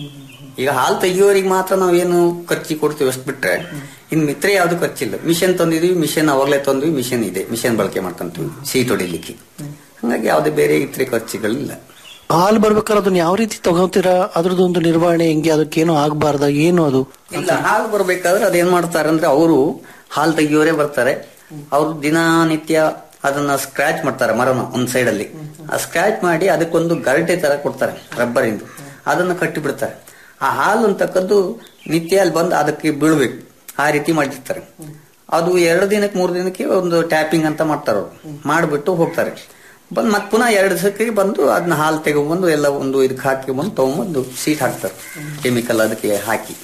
ಈಗ ಹಾಲು ತೆಗಿಯೋರಿಗೆ ಮಾತ್ರ ನಾವೇನು ಖರ್ಚಿ ಕೊಡ್ತೀವಿ ಅಷ್ಟು ಬಿಟ್ರೆ ಇನ್ ಮಿತ್ರ ಯಾವ್ದು ಖರ್ಚಿಲ್ಲ ಮಿಷನ್ ತಂದಿದೀವಿ ಮಿಷನ್ ಅವಾಗಲೇ ತಂದ್ವಿ ಮಿಷನ್ ಇದೆ ಮಿಷನ್ ಬಳಕೆ ಮಾಡ್ಕೊಂತೀವಿ ಸೀಟ್ ಹೊಡಿಲಿಕ್ಕೆ ಹಂಗಾಗಿ ಯಾವುದೇ ಬೇರೆ ಇತರೆ ಖರ್ಚುಗಳಿಲ್ಲ ಹಾಲು ಬರ್ಬೇಕಾದ್ರೆ ಅದನ್ನ ಯಾವ ರೀತಿ ತಗೋತೀರಾ ಅದ್ರದ್ದೊಂದು ನಿರ್ವಹಣೆ ಹೆಂಗೆ ಅದಕ್ಕೇನು ಆಗ್ಬಾರ್ದ ಏನು ಅದು ಇಲ್ಲ ಹಾಲು ಬರ್ಬೇಕಾದ್ರೆ ಅದೇನ್ ಮಾಡ್ತಾರೆ ಅಂದ್ರೆ ಅವರು ಹಾಲು ತೆಗಿಯೋರೇ ಬರ್ತಾರೆ ಅವ್ರು ದಿನನಿತ್ಯ ಅದನ್ನ ಸ್ಕ್ರಾಚ್ ಮಾಡ್ತಾರೆ ಮರನ ಒಂದ್ ಸೈಡ್ ಅಲ್ಲಿ ಆ ಸ್ಕ್ರಾಚ್ ಮಾಡಿ ಅದಕ್ಕೊಂದು ಗರಟೆ ತರ ಕೊಡ್ತಾರೆ ರಬ್ಬರ್ ಇಂದು ಅದನ್ನ ಕಟ್ಟಿ ಬಿಡ್ತಾರೆ ಆ ಹಾಲು ಅಂತಕ್ಕದ್ದು ನಿತ್ಯ ಅಲ್ಲಿ ಬಂದು ಅದಕ್ಕೆ ಬೀಳ್ಬೇಕು ಆ ರೀತಿ ಮಾಡಿರ್ತಾರೆ ಅದು ಎರಡು ದಿನಕ್ಕೆ ಮೂರು ದಿನಕ್ಕೆ ಒಂದು ಟ್ಯಾಪಿಂಗ್ ಅಂತ ಮಾಡ್ತಾರೆ ಅವ್ರು ಮಾಡ್ಬಿಟ್ಟು ಹೋಗ್ತಾರೆ ಬಂದ್ ಮತ್ ಪುನಃ ಎರಡು ದಿವಸಕ್ಕೆ ಬಂದು ಅದನ್ನ ಹಾಲು ತೆಗೊಂಡ್ಬಂದು ಎಲ್ಲ ಒಂದು ಇದಕ್ಕೆ ಹಾಕಿ ಬಂದು ತಗೊಂಬಂದು ಸೀಟ್ ಹಾಕ್ತಾರೆ ಕೆಮಿಕಲ್ ಅದಕ್ಕೆ ಹಾಕಿ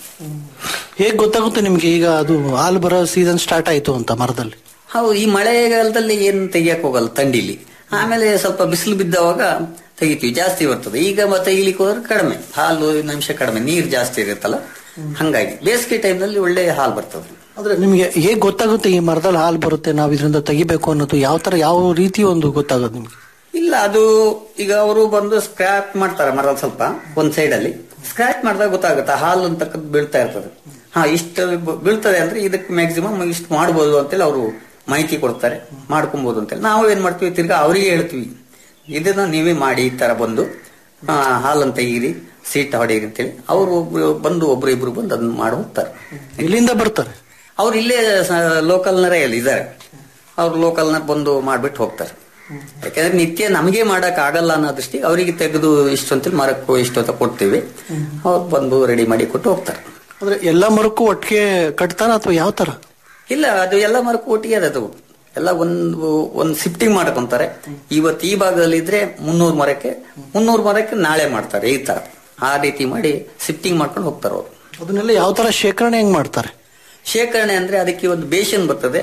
ಹೇಗ್ ಗೊತ್ತಾಗುತ್ತೆ ನಿಮ್ಗೆ ಈಗ ಅದು ಹಾಲು ಬರೋ ಸೀಸನ್ ಸ್ಟಾರ್ಟ್ ಆಯ್ತು ಅಂತ ಮರದಲ್ಲಿ ಹೌದು ಈ ಮಳೆಗಾಲದಲ್ಲಿ ಏನು ತೆಗಿಯಕ್ ಹೋಗಲ್ಲ ಥಂಡಿಲಿ ಆಮೇಲೆ ಸ್ವಲ್ಪ ಬಿಸಿಲು ಬಿದ್ದವಾಗ ತೆಗಿತೀವಿ ಜಾಸ್ತಿ ಬರ್ತದೆ ಈಗ ಮತ್ತೆ ತೆಗಿಲಿಕ್ಕೆ ಹೋದ್ರೆ ಕಡಿಮೆ ಹಾಲು ಅಂಶ ಕಡಿಮೆ ನೀರು ಜಾಸ್ತಿ ಇರುತ್ತಲ್ಲ ಹಂಗಾಗಿ ಬೇಸಿಗೆ ಟೈಮ್ನಲ್ಲಿ ಒಳ್ಳೆ ಹಾಲು ಬರ್ತದೆ ಅಂದ್ರೆ ನಿಮ್ಗೆ ಹೇಗ್ ಗೊತ್ತಾಗುತ್ತೆ ಈ ಮರದಲ್ಲಿ ಹಾಲು ಬರುತ್ತೆ ನಾವು ಇದರಿಂದ ತೆಗಿಬೇಕು ಅನ್ನೋದು ಯಾವ ತರ ಯಾವ ರೀತಿ ಒಂದು ಗೊತ್ತಾಗೋದು ನಿಮ್ಗೆ ಇಲ್ಲ ಅದು ಈಗ ಅವರು ಬಂದು ಸ್ಕ್ರಾಪ್ ಮಾಡ್ತಾರೆ ಮರ ಸ್ವಲ್ಪ ಒಂದ್ ಸೈಡ್ ಅಲ್ಲಿ ಸ್ಕ್ರಾಚ್ ಮಾಡಿದಾಗ ಗೊತ್ತಾಗುತ್ತೆ ಹಾಲು ಅಂತಕ್ಕದ್ದು ಬೀಳ್ತಾ ಇರ್ತದೆ ಹಾ ಇಷ್ಟು ಬ- ಬೀಳ್ತದೆ ಅಂದ್ರೆ ಇದಕ್ಕೆ ಮ್ಯಾಕ್ಸಿಮಮ್ ಇಷ್ಟು ಮಾಡ್ಬೋದು ಅಂತೇಳಿ ಅವರು ಮಾಹಿತಿ ಕೊಡ್ತಾರೆ ಮಾಡ್ಕೊಬಹುದು ಅಂತೇಳಿ ನಾವು ಏನ್ ಮಾಡ್ತೀವಿ ತಿರ್ಗಾ ಅವರಿಗೆ ಹೇಳ್ತೀವಿ ಇದನ್ನ ನೀವೇ ಮಾಡಿ ಈ ತರ ಬಂದು ಆ, ಹಾಲನ್ನು ತೆಗೀರಿ ಸೀಟ್ ಹೊಡೀರಿ ಅಂತೇಳಿ ಅವರು ಬಂದು ಒಬ್ರು ಇಬ್ರು ಬಂದು ಅದನ್ನ ಮಾಡಿ ಹೋಗ್ತಾರೆ ಇಲ್ಲಿಂದ ಬರ್ತಾರೆ ಅವ್ರು ಇಲ್ಲೇ ಲೋಕಲ್ನರೇ ಅಲ್ಲಿ ಇದ್ದಾರೆ ಅವ್ರು ಲೋಕಲ್ನ ಬಂದು ಮಾಡ್ಬಿಟ್ಟು ಹೋಗ್ತಾರೆ ಯಾಕಂದ್ರೆ ನಿತ್ಯ ನಮಗೆ ಮಾಡಕ್ ಆಗಲ್ಲ ಅನ್ನೋ ದೃಷ್ಟಿ ಅವರಿಗೆ ತೆಗೆದು ಇಷ್ಟು ಅಂತೇಳಿ ಮರಕ್ಕೂ ಇಷ್ಟು ಅಂತ ಕೊಡ್ತೀವಿ ಅವ್ರು ಬಂದು ರೆಡಿ ಮಾಡಿ ಕೊಟ್ಟು ಹೋಗ್ತಾರೆ ಅಂದ್ರೆ ಎಲ್ಲಾ ಮರಕ್ಕೂ ಒಟ್ಟಿಗೆ ಕಟ್ತಾರ ಅಥವಾ ಯಾವ ತರ ಇಲ್ಲ ಅದು ಎಲ್ಲ ಮರಕ್ಕೂ ಒಟ್ಟಿಗೆ ಅದೇ ಅದು ಎಲ್ಲ ಒಂದು ಒಂದು ಶಿಫ್ಟಿಂಗ್ ಮಾಡ್ಕೊಂತಾರೆ ಇವತ್ತು ಈ ಭಾಗದಲ್ಲಿ ಇದ್ರೆ ಮುನ್ನೂರು ಮರಕ್ಕೆ ಮುನ್ನೂರು ಮರಕ್ಕೆ ನಾಳೆ ಮಾಡ್ತಾರೆ ಈ ತರ ಆ ರೀತಿ ಮಾಡಿ ಶಿಫ್ಟಿಂಗ್ ಮಾಡ್ಕೊಂಡು ಹೋಗ್ತಾರೆ ಅವರು ಅದನ್ನೆಲ್ಲ ಯಾವ ತರ ಶೇಖರಣೆ ಹೆಂಗ್ ಮಾಡ್ತಾರೆ ಶೇಖರಣೆ ಅಂದ್ರೆ ಅದಕ್ಕೆ ಒಂದು ಬೇಷನ್ ಬರ್ತದೆ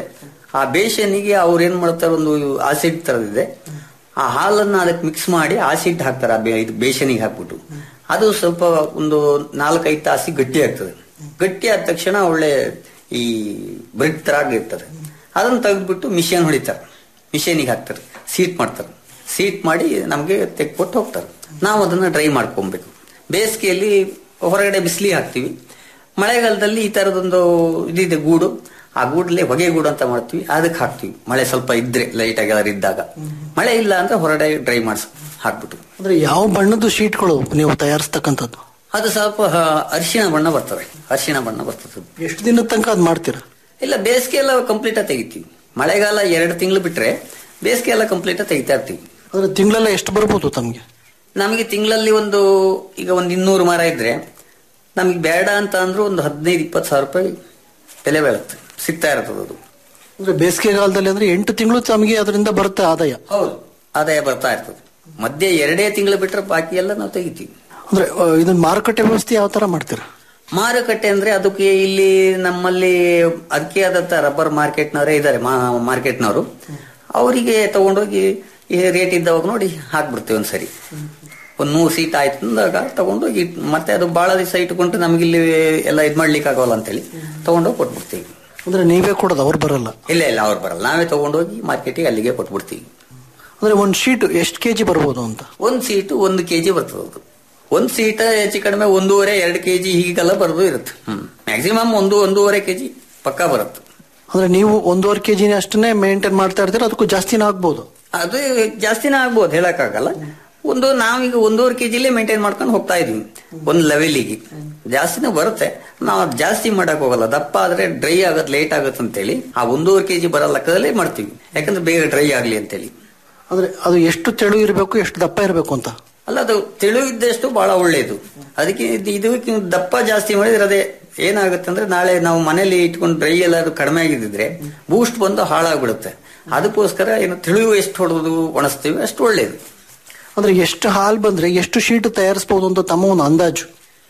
ಆ ಬೇಷನಿಗೆ ಅವ್ರು ಏನ್ ಮಾಡ್ತಾರೆ ಒಂದು ಆಸಿಡ್ ತರದಿದೆ ಆ ಹಾಲನ್ನ ಅದಕ್ಕೆ ಮಿಕ್ಸ್ ಮಾಡಿ ಆಸಿಡ್ ಹಾಕ್ತಾರೆ ಆ ಬೇ- ಇದು ಬೇಷನಿಗೆ ಹಾಕ್ಬಿಟ್ಟು ಅದು ಸ್ವಲ್ಪ ಒಂದು ನಾಲ್ಕೈದು ತಾಸಿ ಗಟ್ಟಿ ಆಗ್ತದೆ ಗಟ್ಟಿ ಆದ ತಕ್ಷಣ ಒಳ್ಳೆ ಈ ಬ್ರೆಡ್ ತರ ಇರ್ತದೆ ಅದನ್ನ ತೆಗೆದ್ಬಿಟ್ಟು ಮಿಷನ್ ಹೊಡಿತಾರೆ ಮಿಷನಿಗೆ ಹಾಕ್ತಾರೆ ಸೀಟ್ ಮಾಡ್ತಾರೆ ಸೀಟ್ ಮಾಡಿ ನಮಗೆ ತೆಕ್ಕೊಟ್ಟು ಹೋಗ್ತಾರೆ ನಾವು ಅದನ್ನ ಡ್ರೈ ಮಾಡ್ಕೊಬೇಕು ಬೇಸಿಗೆಯಲ್ಲಿ ಹೊರಗಡೆ ಬಿಸಿಲಿ ಹಾಕ್ತಿವಿ ಮಳೆಗಾಲದಲ್ಲಿ ಈ ತರದೊಂದು ಇದಿದೆ ಗೂಡು ಆ ಗೂಡಲ್ಲಿ ಹೊಗೆ ಗೂಡು ಅಂತ ಮಾಡ್ತೀವಿ ಅದಕ್ಕೆ ಹಾಕ್ತಿವಿ ಮಳೆ ಸ್ವಲ್ಪ ಇದ್ರೆ ಲೈಟ್ ಆಗಿ ಯಾರು ಇದ್ದಾಗ ಮಳೆ ಇಲ್ಲ ಅಂದ್ರೆ ಹೊರಗಡೆ ಡ್ರೈ ಮಾಡಿಸ್ ಹಾಕ್ಬಿಟ್ಟು ಅಂದ್ರೆ ಯಾವ ಬಣ್ಣದ ಶೀಟ್ಗಳು ನೀವು ತಯಾರಿಸ್ತಕ್ಕಂಥದ್ದು ಅದು ಸ್ವಲ್ಪ ಹ, ಅರಿಶಿಣ ಬಣ್ಣ ಬರ್ತವೆ ಅರಿಶಿಣ ಬಣ್ಣ ಬರ್ತದೆ ಎಷ್ಟು ದಿನದ ತನಕ ಅದ್ ಮಾಡ್ತೀರಾ ಇಲ್ಲ ಬೇಸಿಗೆ ಎಲ್ಲ ಕಂಪ್ಲೀಟ್ ಆಗಿ ತೆಗಿತೀವಿ ಮಳೆಗಾಲ ಎರಡು ತಿಂಗಳು ಬಿಟ್ರೆ ಬೇಸಿಗೆ ಎಲ್ಲ ಕಂಪ್ಲೀಟ್ ಆಗಿ ತೆಗಿತಾ ಇರ್ತೀವಿ ಅಂದ್ರೆ ತಿಂಗಳೆಲ್ಲ ಎಷ್ಟು ಬರ್ಬೋದು ತಮ್ಗೆ ನಮಗೆ ತಿಂಗಳಲ್ಲಿ ಒಂದು ಈಗ ಒಂದು ಇನ್ನೂರು ಮರ ಇದ್ರೆ ನಮಗೆ ಬೇಡ ಅಂತ ಅಂದ್ರೂ ಒಂದು ಹದಿನೈದು ಇಪ್ಪತ್ತು ಸಾವಿರ ರೂಪಾಯಿ ಬೆಲೆ ಬೀಳುತ್ತೆ ಸಿಗ್ತಾ ಇರ್ತದೆ ಅದು ಅಂದ್ರೆ ಬೇಸಿಗೆಗಾಲದಲ್ಲಿ ಅಂದ್ರೆ ಎಂಟು ತಿಂಗಳು ತಮಗೆ ಅದರಿಂದ ಬರುತ್ತೆ ಆದಾಯ ಹೌದು ಆದಾಯ ಬರ್ತಾ ಇರ್ತದೆ ಮಧ್ಯೆ ಎರಡೇ ತಿಂಗಳು ಬಿಟ್ರೆ ಬಾಕಿ ಎಲ್ಲ ನಾವು ತೆಗಿತೀವಿ ಅಂದ್ರೆ ಆ, ಇದನ್ನ ಮಾರುಕಟ್ಟೆ ವ್ಯವಸ್ಥೆ ಯಾವ ತರ ಮಾಡ್ತೀರಾ ಮಾರುಕಟ್ಟೆ ಅಂದ್ರೆ ಅದಕ್ಕೆ ಇಲ್ಲಿ ನಮ್ಮಲ್ಲಿ ಅದಕ್ಕೆ ಆದಂತ ರಬ್ಬರ್ ಮಾರ್ಕೆಟ್ನವರೇ ಇದ್ದಾರೆ ಮಾರ್ಕೆಟ್ನವರು ಅವರಿಗೆ ತಗೊಂಡೋಗಿ ಈ ರೇಟ್ ಇದ್ದವಾಗ ನೋಡಿ ಹಾಕ್ಬಿಡ್ತೀವಿ ಒಂದ್ಸರಿ ಒಂದ್ ನೂರು ಸೀಟ್ ಆಯ್ತು ಅಂದಾಗ ತಗೊಂಡೋಗಿ ಮತ್ತೆ ಅದು ಬಹಳ ದಿವಸ ಇಟ್ಕೊಂಡು ನಮ್ಗೆ ಇಲ್ಲಿ ಎಲ್ಲ ಇದ್ ಮಾಡ್ಲಿಕ್ಕೆ ಆಗೋಲ್ಲ ಅಂತೇಳಿ ತಗೊಂಡೋಗಿ ಕೊಟ್ಬಿಡ್ತೀವಿ ಅಂದ್ರೆ ನೀವೇ ಕೊಡೋದು ಅವ್ರು ಬರಲ್ಲ ಇಲ್ಲ ಇಲ್ಲ ಅವ್ರು ಬರಲ್ಲ ನಾವೇ ತಗೊಂಡೋಗಿ ಮಾರ್ಕೆಟಿಗೆ ಅಲ್ಲಿಗೆ ಕೊಟ್ಬಿಡ್ತೀವಿ ಅಂದ್ರೆ ಒಂದ್ ಶೀಟ್ ಎಷ್ಟು ಕೆಜಿ ಬರ್ಬೋದು ಅಂತ ಒಂದ್ ಸೀಟು ಒಂದು ಕೆಜಿ ಬರ್ತದೆ ಅದು ಒಂದ್ ಸೀಟ ಹೆಚ್ಚು ಕಡಿಮೆ ಒಂದೂವರೆ ಎರಡು ಕೆಜಿ ಹೀಗೆಲ್ಲ ಬರೋದು ಇರುತ್ತೆ ಹ್ಮ್ ಮ್ಯಾಕ್ಸಿಮಮ್ ಒಂದು ಒಂದೂವರೆ ಕೆಜಿ ಪಕ್ಕಾ ಬರುತ್ತೆ ಅಂದ್ರೆ ನೀವು ಒಂದೂವರೆ ಕೆಜಿನ ಅಷ್ಟನ್ನೇ ಮೇಂಟೈನ್ ಮಾಡ್ತಾ ಇರ್ತೀರ ಅದಕ್ಕೂ ಜಾಸ್ತಿನೇ ಆಗ್ಬೋದು ಅದು ಜಾಸ್ತಿನೇ ಆಗ್ಬೋದು ಹೇಳಕ್ಕಾಗಲ್ಲ ಒಂದು ನಾವೀಗ ಒಂದೂವರೆ ಕೆಜಿಲೇ ಮೇಂಟೈನ್ ಮಾಡ್ಕೊಂಡು ಹೋಗ್ತಾ ಇದೀವಿ ಒಂದು ಲೆವೆಲಿಗೆ ಜಾಸ್ತಿನೇ ಬರುತ್ತೆ ನಾವು ಅದ್ ಜಾಸ್ತಿ ಮಾಡಕ್ ಹೋಗಲ್ಲ ದಪ್ಪ ಆದ್ರೆ ಡ್ರೈ ಆಗತ್ ಲೇಟ್ ಆಗತ್ತೆ ಅಂತೇಳಿ ಆ ಒಂದೂವರೆ ಕೆಜಿ ಬರೋ ಲೆಕ್ಕದಲ್ಲೇ ಮಾಡ್ತೀವಿ ಯಾಕಂದ್ರೆ ಬೇಗ ಡ್ರೈ ಆಗ್ಲಿ ಅಂತೇಳಿ ಅಂದ್ರೆ ಅದು ಎಷ್ಟು ತೆಳು ಇರಬೇಕು ಎಷ್ಟು ದಪ್ಪ ಇರಬೇಕು ಅಂತ ಅಲ್ಲ ಅದು ತೆಳು ಇದ್ದಷ್ಟು ಬಹಳ ಒಳ್ಳೇದು ಅದಕ್ಕೆ ಇದು- ಇದಕ್ಕೆ ದಪ್ಪ ಜಾಸ್ತಿ ಮಾಡಿದ್ರೆ ಅದೇ ಏನಾಗುತ್ತೆ ಅಂದ್ರೆ ನಾಳೆ ನಾವು ಮನೇಲಿ ಇಟ್ಕೊಂಡು ಡ್ರೈ ಎಲ್ಲ ಅದು ಕಡಿಮೆ ಆಗಿದ್ದಿದ್ರೆ ಬೂಸ್ಟ್ ಬಂದು ಹಾಳಾಗ್ಬಿಡುತ್ತೆ ಅದಕ್ಕೋಸ್ಕರ ಏನು ತೆಳು ಎಷ್ಟು ಹೊಡೆದು ಒಣಸ್ತೀವಿ ಅಷ್ಟು ಒಳ್ಳೇದು ಅಂದ್ರೆ ಎಷ್ಟು ಹಾಲ್ ಬಂದ್ರೆ ಎಷ್ಟು ಶೀಟ್ ತಯಾರಿಸಬಹುದು ಅಂತ ತಮ್ಮ ಒಂದು ಅಂದಾಜು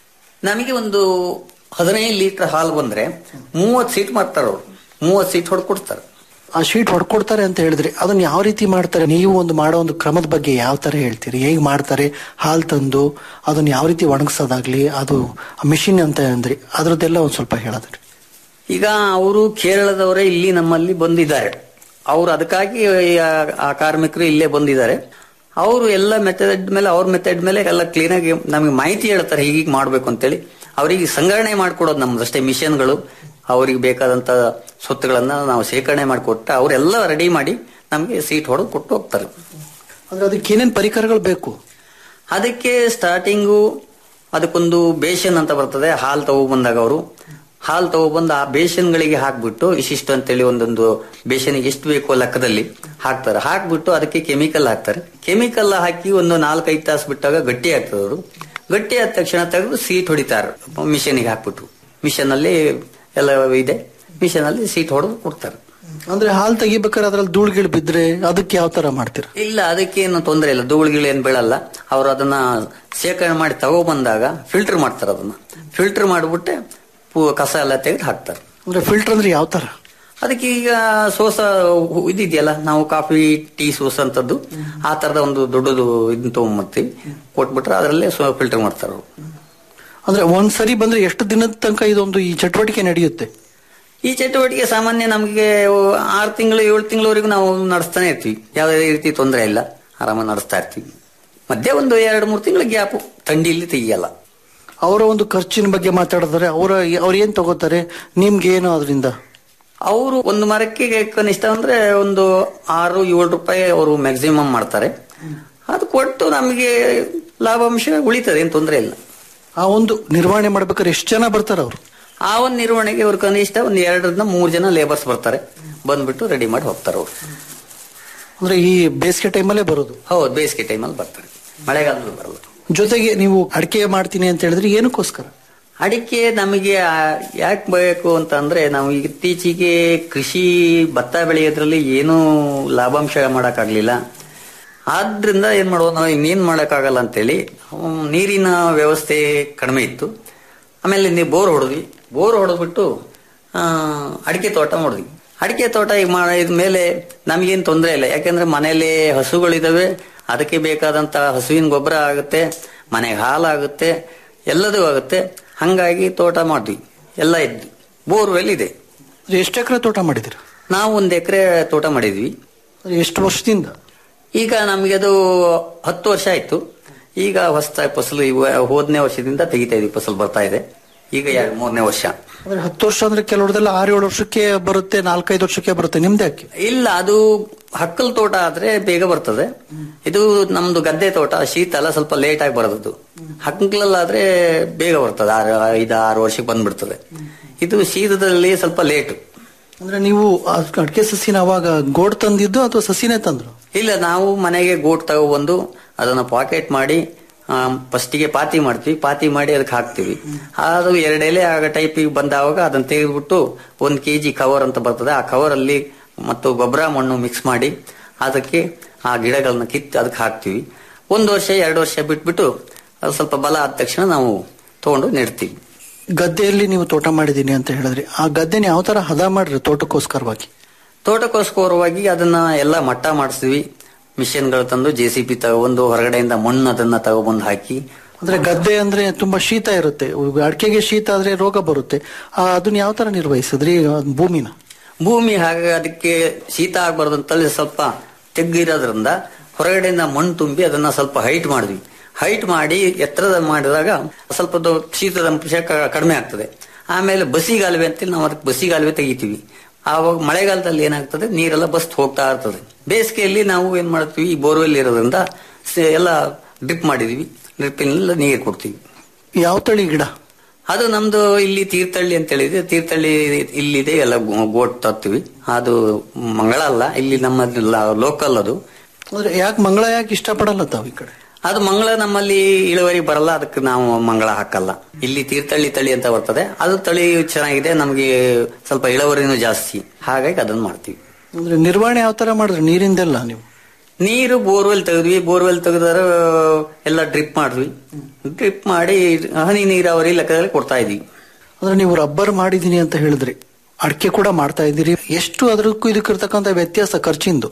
ನಮಗೆ ಒಂದು ಹದಿನೈದು ಲೀಟರ್ ಹಾಲು ಬಂದ್ರೆ ಮೂವತ್ ಸೀಟ್ ಮಾಡ್ತಾರ ಅವ್ರು ಮೂವತ್ ಸೀಟ್ ಹೊಡೆದು ಕೊಡ್ತಾರೆ ಆ ಶೀಟ್ ಹೊಡ್ಕೊಡ್ತಾರೆ ಅಂತ ಹೇಳಿದ್ರಿ ಅದನ್ನ ಯಾವ ರೀತಿ ಮಾಡ್ತಾರೆ ನೀವು ಒಂದು ಮಾಡೋ ಒಂದು ಕ್ರಮದ ಬಗ್ಗೆ ಯಾವ ತರ ಹೇಳ್ತೀರಿ ಹೇಗ್ ಮಾಡ್ತಾರೆ ಹಾಲ್ ತಂದು ಅದನ್ನ ಯಾವ ರೀತಿ ಒಣಗಿಸೋದಾಗ್ಲಿ ಅದು ಮಿಷಿನ್ ಅಂತ ಅಂದ್ರಿ ಅದ್ರದ್ದೆಲ್ಲ ಒಂದ್ ಸ್ವಲ್ಪ ಹೇಳದ್ರಿ ಈಗ ಅವರು ಕೇರಳದವರೇ ಇಲ್ಲಿ ನಮ್ಮಲ್ಲಿ ಬಂದಿದ್ದಾರೆ ಅವರು ಅದಕ್ಕಾಗಿ ಆ- ಆ ಕಾರ್ಮಿಕರು ಇಲ್ಲೇ ಬಂದಿದ್ದಾರೆ ಅವರು ಎಲ್ಲ ಮೆಥಡ್ ಮೇಲೆ ಅವ್ರ ಮೆಥಡ್ ಮೇಲೆ ಎಲ್ಲ ಕ್ಲೀನ್ ಆಗಿ ನಮಗೆ ಮಾಹಿತಿ ಹೇಳ್ತಾರೆ ಹೀಗೀಗೆ ಮಾಡ್ಬೇಕು ಅಂತೇಳಿ ಅವರಿಗೆ ಸಂಗ್ರಹಣೆ ಮಾಡ್ಕೊಡೋದು ನಮ್ದಷ್ಟೇ ಮಿಷನ್ಗಳು ಅವರಿಗೆ ಬೇಕಾದಂತ ಸ್ವತ್ತುಗಳನ್ನ ನಾವು ಶೇಖರಣೆ ಮಾಡಿಕೊಟ್ಟ ಅವರೆಲ್ಲ ರೆಡಿ ಮಾಡಿ ನಮಗೆ ಸೀಟ್ ಹೊಡೆದು ಕೊಟ್ಟು ಹೋಗ್ತಾರೆ ಅಂದ್ರೆ ಅದಕ್ಕೆ ಏನೇನ್ ಪರಿಕರಗಳು ಬೇಕು ಅದಕ್ಕೆ ಸ್ಟಾರ್ಟಿಂಗು ಅದಕ್ಕೊಂದು ಬೇಷನ್ ಅಂತ ಬರ್ತದೆ ಹಾಲು ತಗೊಬಂದಾಗ ಅವರು ಹಾಲು ತಗೊಬಂದು ಆ ಬೇಷನ್ಗಳಿಗೆ ಹಾಕ್ಬಿಟ್ಟು ಇಷ್ಟಿಷ್ಟು ಅಂತೇಳಿ ಒಂದೊಂದು ಬೇಷನಿಗೆ ಎಷ್ಟು ಬೇಕೋ ಲೆಕ್ಕದಲ್ಲಿ ಹಾಕ್ತಾರೆ ಹಾಕ್ಬಿಟ್ಟು ಅದಕ್ಕೆ ಕೆಮಿಕಲ್ ಹಾಕ್ತಾರೆ ಕೆಮಿಕಲ್ ಹಾಕಿ ಒಂದು ನಾಲ್ಕೈದು ತಾಸು ಬಿಟ್ಟಾಗ ಗಟ್ಟಿ ಆಗ್ತದೆ ಅದು ಗಟ್ಟಿ ಆದ ತಕ್ಷಣ ತೆಗೆದು ಸೀಟ್ ಹೊಡಿತಾರೆ ಮಿಷನಿಗೆ ಹಾಕ್ಬಿಟ್ಟು ಮಿಷನ್ ಅಲ್ಲಿ ಎಲ್ಲ ಇದೆ ಮಿಷನ್ ಅಲ್ಲಿ ಸೀಟ್ ಹೊಡೆದು ಕೊಡ್ತಾರೆ ಅಂದ್ರೆ ಹಾಲ್ ತೆಗಿಬೇಕಾದ್ರೆ ಅದ್ರಲ್ಲಿ ಧೂಳ್ಗಿಳ್ ಬಿದ್ರೆ ಅದಕ್ಕೆ ಯಾವ ತರ ಮಾಡ್ತೀರಾ ಇಲ್ಲ ಅದಕ್ಕೇನು ತೊಂದರೆ ಇಲ್ಲ ಧೂಳುಗಳು ಏನು ಬೀಳಲ್ಲ ಅವ್ರು ಅದನ್ನ ಶೇಖರಣೆ ಮಾಡಿ ತಗೊಬಂದಾಗ ಫಿಲ್ಟರ್ ಮಾಡ್ತಾರೆ ಅದನ್ನ ಫಿಲ್ಟರ್ ಮಾಡಿಬಿಟ್ಟೆ ಪೂ- ಕಸ ಎಲ್ಲ ತೆಗೆದು ಹಾಕ್ತಾರೆ ಅಂದ್ರೆ ಫಿಲ್ಟರ್ ಅಂದ್ರೆ ಯಾವ ತರ ಅದಕ್ಕೆ ಈಗ ಸೋಸ ಹು- ಇದಿದೆಯಲ್ಲ ನಾವು ಕಾಫಿ ಟೀ ಸೋಸ್ ಅಂತದ್ದು ಆ ತರದ ಒಂದು ದೊಡ್ಡದು ಇದನ್ನ ತಗೊಂಬರ್ತೀವಿ ಕೊಟ್ಬಿಟ್ರೆ ಅದರಲ್ಲೇ ಫಿಲ್ಟರ್ ಮಾಡ್ತಾರೆ ಅವ್ರು. ಅಂದ್ರೆ ಒಂದ್ ಸರಿ ಬಂದ್ರೆ ಎಷ್ಟು ದಿನದ ತನಕ ಇದೊಂದು ಈ ಚಟುವಟಿಕೆ ನಡೆಯುತ್ತೆ ಈ ಚಟುವಟಿಕೆ ಸಾಮಾನ್ಯ ನಮಗೆ ಆರು ತಿಂಗಳು ಏಳು ತಿಂಗಳವರೆಗೂ ನಾವು ನಡೆಸ್ತಾನೆ ಇರ್ತೀವಿ ಯಾವುದೇ ರೀತಿ ತೊಂದರೆ ಇಲ್ಲ ಆರಾಮಾಗಿ ನಡೆಸ್ತಾ ಇರ್ತೀವಿ ಮಧ್ಯೆ ಒಂದು ಎರಡು ಮೂರು ತಿಂಗಳ ಗ್ಯಾಪು ಥಂಡಿಯಲ್ಲಿ ತೆಗಿಯಲ್ಲ ಅವರ ಒಂದು ಖರ್ಚಿನ ಬಗ್ಗೆ ಮಾತಾಡಿದ್ರೆ ಅವರ ಅವ್ರ ಏನ್ ತಗೋತಾರೆ ನಿಮ್ಗೆ ಏನು ಅದರಿಂದ ಅವರು ಒಂದು ಮರಕ್ಕೆ ಕನಿಷ್ಠ ಅಂದ್ರೆ ಒಂದು ಆರು ಏಳು ರೂಪಾಯಿ ಅವರು ಮ್ಯಾಕ್ಸಿಮಮ್ ಮಾಡ್ತಾರೆ ಅದು ಕೊಟ್ಟು ನಮಗೆ ಲಾಭಾಂಶ ಉಳಿತದೆ ಏನು ತೊಂದರೆ ಇಲ್ಲ ಆ ಒಂದು ನಿರ್ವಹಣೆ ಮಾಡ್ಬೇಕಾದ್ರೆ ಎಷ್ಟು ಜನ ಬರ್ತಾರೆ ಅವರು ಆ ಒಂದು ನಿರ್ವಹಣೆಗೆ ಅವರು ಕನಿಷ್ಠ ಒಂದು ಎರಡರಿಂದ ಮೂರು ಜನ ಲೇಬರ್ಸ್ ಬರ್ತಾರೆ ಬಂದ್ಬಿಟ್ಟು ರೆಡಿ ಮಾಡಿ ಹೋಗ್ತಾರೆ ಅವರು ಅಂದ್ರೆ ಈ ಬೇಸಿಗೆ ಟೈಮಲ್ಲೇ ಬರೋದು ಹೌದು ಬೇಸಿಗೆ ಟೈಮಲ್ಲಿ ಬರ್ತಾರೆ ಮಳೆಗಾಲದಲ್ಲಿ ಬರಲ್ಲ ಜೊತೆಗೆ ನೀವು ಅಡಿಕೆ ಮಾಡ್ತೀನಿ ಅಂತ ಹೇಳಿದ್ರೆ ಏನಕ್ಕೋಸ್ಕರ ಅಡಿಕೆ ನಮಗೆ ಯಾಕೆ ಬೇಕು ಅಂತ ಅಂದ್ರೆ ನಾವು ಈಗ ಇತ್ತೀಚೆಗೆ ಕೃಷಿ ಭತ್ತ ಬೆಳೆಯೋದ್ರಲ್ಲಿ ಏನೂ ಲಾಭಾಂಶ ಮಾಡೋಕ್ಕಾಗ್ಲಿಲ್ಲ ಆದ್ರಿಂದ ಏನ್ ಮಾಡೋದು ನಾವು ಇನ್ನೇನ್ ಮಾಡೋಕ್ಕಾಗಲ್ಲ ಅಂತೇಳಿ ಹ್ಮ್, ನೀರಿನ ವ್ಯವಸ್ಥೆ ಕಡಿಮೆ ಇತ್ತು ಆಮೇಲೆ ನೀವು ಬೋರ್ ಹೊಡೆದ್ವಿ ಬೋರ್ ಹೊಡೆದ್ಬಿಟ್ಟು ಆ, ಅಡಿಕೆ ತೋಟ ಮಾಡಿದ್ವಿ ಅಡಿಕೆ ತೋಟ ಈಗ ಮಾಡಿದ ಮೇಲೆ ನಮಗೇನು ತೊಂದರೆ ಇಲ್ಲ ಯಾಕೆಂದ್ರೆ ಮನೆಯಲ್ಲಿ ಹಸುಗಳಿದಾವೆ ಅದಕ್ಕೆ ಬೇಕಾದಂತ ಹಸುವಿನ ಗೊಬ್ಬರ ಆಗುತ್ತೆ ಮನೆಗೆ ಹಾಲಾಗುತ್ತೆ ಎಲ್ಲದೂ ಆಗುತ್ತೆ ಹಂಗಾಗಿ ತೋಟ ಮಾಡ್ತೀವಿ ಎಲ್ಲ ಇದ್ವಿ ಬೋರ್ವೆಲ್ ಇದೆ ಎಷ್ಟು ಎಕರೆ ತೋಟ ಮಾಡಿದಿರ ನಾವು ಒಂದು ಎಕರೆ ತೋಟ ಮಾಡಿದ್ವಿ ಎಷ್ಟು ವರ್ಷದಿಂದ ಈಗ ನಮಗೆ ಅದು ಹತ್ತು ವರ್ಷ ಆಯ್ತು ಈಗ ಹೊಸದಾಗಿ ಫಸಲು ಇವ- ಹೋದ್ನೇ ವರ್ಷದಿಂದ ತೆಗಿತಾ ಇದೀವಿ ಫಸಲು ಬರ್ತಾ ಇದೆ ಈಗ ಎರಡು ಮೂರನೇ ವರ್ಷ ಅಂದ್ರೆ ಹತ್ತು ವರ್ಷ ಅಂದ್ರೆ ಕೆಲವ್ರದೆಲ್ಲ ಆರು ಏಳು ವರ್ಷಕ್ಕೆ ಬರುತ್ತೆ ನಾಲ್ಕೈದು ವರ್ಷಕ್ಕೆ ಬರುತ್ತೆ ನಿಮ್ದೇ ಯಾಕೆ ಇಲ್ಲ ಅದು ಹಕ್ಕಲ್ ತೋಟ ಆದ್ರೆ ಬೇಗ ಬರ್ತದೆ ಇದು ನಮ್ದು ಗದ್ದೆ ತೋಟ ಶೀತಲ ಸ್ವಲ್ಪ ಲೇಟ್ ಆಗಿ ಬರೋದು ಹಕ್ಕಲಲ್ಲಾದ್ರೆ ಬೇಗ ಬರ್ತದೆ ಆರು ಐದು ಆರು ವರ್ಷಕ್ಕೆ ಬಂದ್ಬಿಡ್ತದೆ ಇದು ಶೀತದಲ್ಲಿ ಸ್ವಲ್ಪ ಲೇಟು ಅಂದ್ರೆ ನೀವು ಆ ಅಡಿಕೆ ಸಸಿನ ಅವಾಗ ಗೋಡ್ ತಂದಿದ್ದು ಅಥವಾ ಸಸಿನೇ ತಂದ್ರು ಇಲ್ಲ ನಾವು ಮನೆಗೆ ಗೋಟ್ ತಗೊಬಂದು ಅದನ್ನ ಪಾಕೆಟ್ ಮಾಡಿ ಫಸ್ಟಿಗೆ ಪಾತಿ ಮಾಡ್ತೀವಿ ಪಾತಿ ಮಾಡಿ ಅದಕ್ಕೆ ಹಾಕ್ತಿವಿ ಅದು ಎರಡು ಎಲೆ ಆಗ ಟೈಪಿಗೆ ಬಂದಾವಾಗ ಅದನ್ನ ತೆಗೆದ್ಬಿಟ್ಟು ಒಂದು ಕೆ ಜಿ ಕವರ್ ಅಂತ ಬರ್ತದೆ ಆ ಕವರ್ ಅಲ್ಲಿ ಮತ್ತು ಗೊಬ್ಬರ ಮಣ್ಣು ಮಿಕ್ಸ್ ಮಾಡಿ ಅದಕ್ಕೆ ಆ ಗಿಡಗಳನ್ನ ಕಿತ್ತು ಅದಕ್ಕೆ ಹಾಕ್ತಿವಿ ಒಂದು ವರ್ಷ ಎರಡು ವರ್ಷ ಬಿಟ್ಬಿಟ್ಟು ಅದು ಸ್ವಲ್ಪ ಬಲ ಆದ ತಕ್ಷಣ ನಾವು ತಗೊಂಡು ನೆಡ್ತೀವಿ ಗದ್ದೆಯಲ್ಲಿ ನೀವು ತೋಟ ಮಾಡಿದೀನಿ ಅಂತ ಹೇಳಿದ್ರಿ ಆ ಗದ್ದೆನ ಯಾವ ತರ ಹದ ಮಾಡ್ರಿ ತೋಟಕ್ಕೋಸ್ಕರವಾಗಿ ತೋಟಕ್ಕೋಸ್ಕರವಾಗಿ ಅದನ್ನ ಎಲ್ಲ ಮಟ್ಟ ಮಾಡಿಸ್ತೀವಿ ಮಿಷನ್ಗಳು ತಂದು ಜೆ ಸಿ ಪಿ ತಗೊಬಂದು ಹೊರಗಡೆಯಿಂದ ಮಣ್ಣು ಅದನ್ನ ತಗೊಬಂದು ಹಾಕಿ ಅಂದ್ರೆ ಗದ್ದೆ ಅಂದ್ರೆ ತುಂಬಾ ಶೀತ ಇರುತ್ತೆ ಅಡಿಕೆಗೆ ಶೀತ ಆದ್ರೆ ರೋಗ ಬರುತ್ತೆ ಆ, ಅದನ್ನ ಯಾವ ತರ ನಿರ್ವಹಿಸಿದ್ರಿ ಆ ಭೂಮಿನ ಭೂಮಿ ಹಾಗೆ ಅದಕ್ಕೆ ಶೀತ ಆಗಬಾರ್ದು ಅಂತಲ್ಲಿ ಸ್ವಲ್ಪ ತೆಗ್ಗಿರೋದ್ರಿಂದ ಹೊರಗಡೆಯಿಂದ ಮಣ್ಣು ತುಂಬಿ ಅದನ್ನ ಸ್ವಲ್ಪ ಹೈಟ್ ಮಾಡಿದ್ವಿ ಹೈಟ್ ಮಾಡಿ ಎತ್ತರದ ಮಾಡಿದಾಗ ಸ್ವಲ್ಪ ದೊ- ಶೀತದ ಅಂಶ ಕ- ಕಡಿಮೆ ಆಗ್ತದೆ ಆಮೇಲೆ ಬಸಿಗಾಲುವೆ ಅಂತೇಳಿ ನಾವು ಅದಕ್ಕೆ ಬಸಿಗಾಲುವೆ ತೆಗಿತೀವಿ ಆವಾಗ ಮಳೆಗಾಲದಲ್ಲಿ ಏನಾಗ್ತದೆ ನೀರೆಲ್ಲ ಬಸ್ ಹೋಗ್ತಾ ಇರ್ತದೆ ಬೇಸಿಗೆಯಲ್ಲಿ ನಾವು ಏನ್ ಮಾಡ್ತೀವಿ ಈ ಬೋರ್ವೆಲ್ ಇರೋದ್ರಿಂದ ಸ- ಎಲ್ಲ ಡ್ರಿಪ್ ಮಾಡಿದೀವಿ ಡ್ರಿಪ್ಪಿನೆಲ್ಲ ನೀರು ಕೊಡ್ತೀವಿ ಯಾವ ತಳಿ ಗಿಡ ಅದು ನಮ್ದು ಇಲ್ಲಿ ತೀರ್ಥಹಳ್ಳಿ ಅಂತ ಹೇಳಿದೆ ತೀರ್ಥಹಳ್ಳಿ ಇಲ್ಲಿದೆ ಎಲ್ಲ ಗೋ- ಗೋಟ್ ತರ್ತೀವಿ ಅದು ಮಂಗಳ ಅಲ್ಲ ಇಲ್ಲಿ ನಮ್ಮ ಲೋಕಲ್ ಅದು ಅಂದ್ರೆ ಯಾಕೆ ಮಂಗಳ ಯಾಕೆ ಇಷ್ಟಪಡಲ್ಲ ತಾವು ಈ ಕಡೆ ಅದು ಮಂಗಳ ನಮ್ಮಲ್ಲಿ ಇಳುವರಿ ಬರಲ್ಲ ಅದಕ್ಕೆ ನಾವು ಮಂಗಳ ಹಾಕಲ್ಲ ಇಲ್ಲಿ ತೀರ್ಥಹಳ್ಳಿ ತಳಿ ಅಂತ ಬರ್ತದೆ ಅದು ತಳಿ ಚೆನ್ನಾಗಿದೆ ನಮಗೆ ಸ್ವಲ್ಪ ಇಳುವರಿನೂ ಜಾಸ್ತಿ ಹಾಗಾಗಿ ಅದನ್ನ ಮಾಡ್ತೀವಿ ಅಂದ್ರೆ ನಿರ್ವಹಣೆ ಯಾವ ತರ ಮಾಡಿದ್ರಿ ನೀರಿಂದೆಲ್ಲ ನೀವು ನೀರು ಬೋರ್ವೆಲ್ ತೆಗೆದ್ವಿ ಬೋರ್ವೆಲ್ ತೆಗೆದಾರ ಎಲ್ಲ ಡ್ರಿಪ್ ಮಾಡಿದ್ವಿ ಡ್ರಿಪ್ ಮಾಡಿ ಹನಿ ನೀರಾವರಿ ಲೆಕ್ಕದಲ್ಲಿ ಕೊಡ್ತಾ ಇದೀವಿ ಅಂದ್ರೆ ನೀವು ರಬ್ಬರ್ ಮಾಡಿದೀನಿ ಅಂತ ಹೇಳಿದ್ರಿ ಅಡಿಕೆ ಕೂಡ ಮಾಡ್ತಾ ಇದ್ದೀರಿ ಎಷ್ಟು ಅದಕ್ಕೂ ಇದಕ್ಕಿರ್ತಕ್ಕಂಥ ವ್ಯತ್ಯಾಸ ಖರ್ಚಿಂದು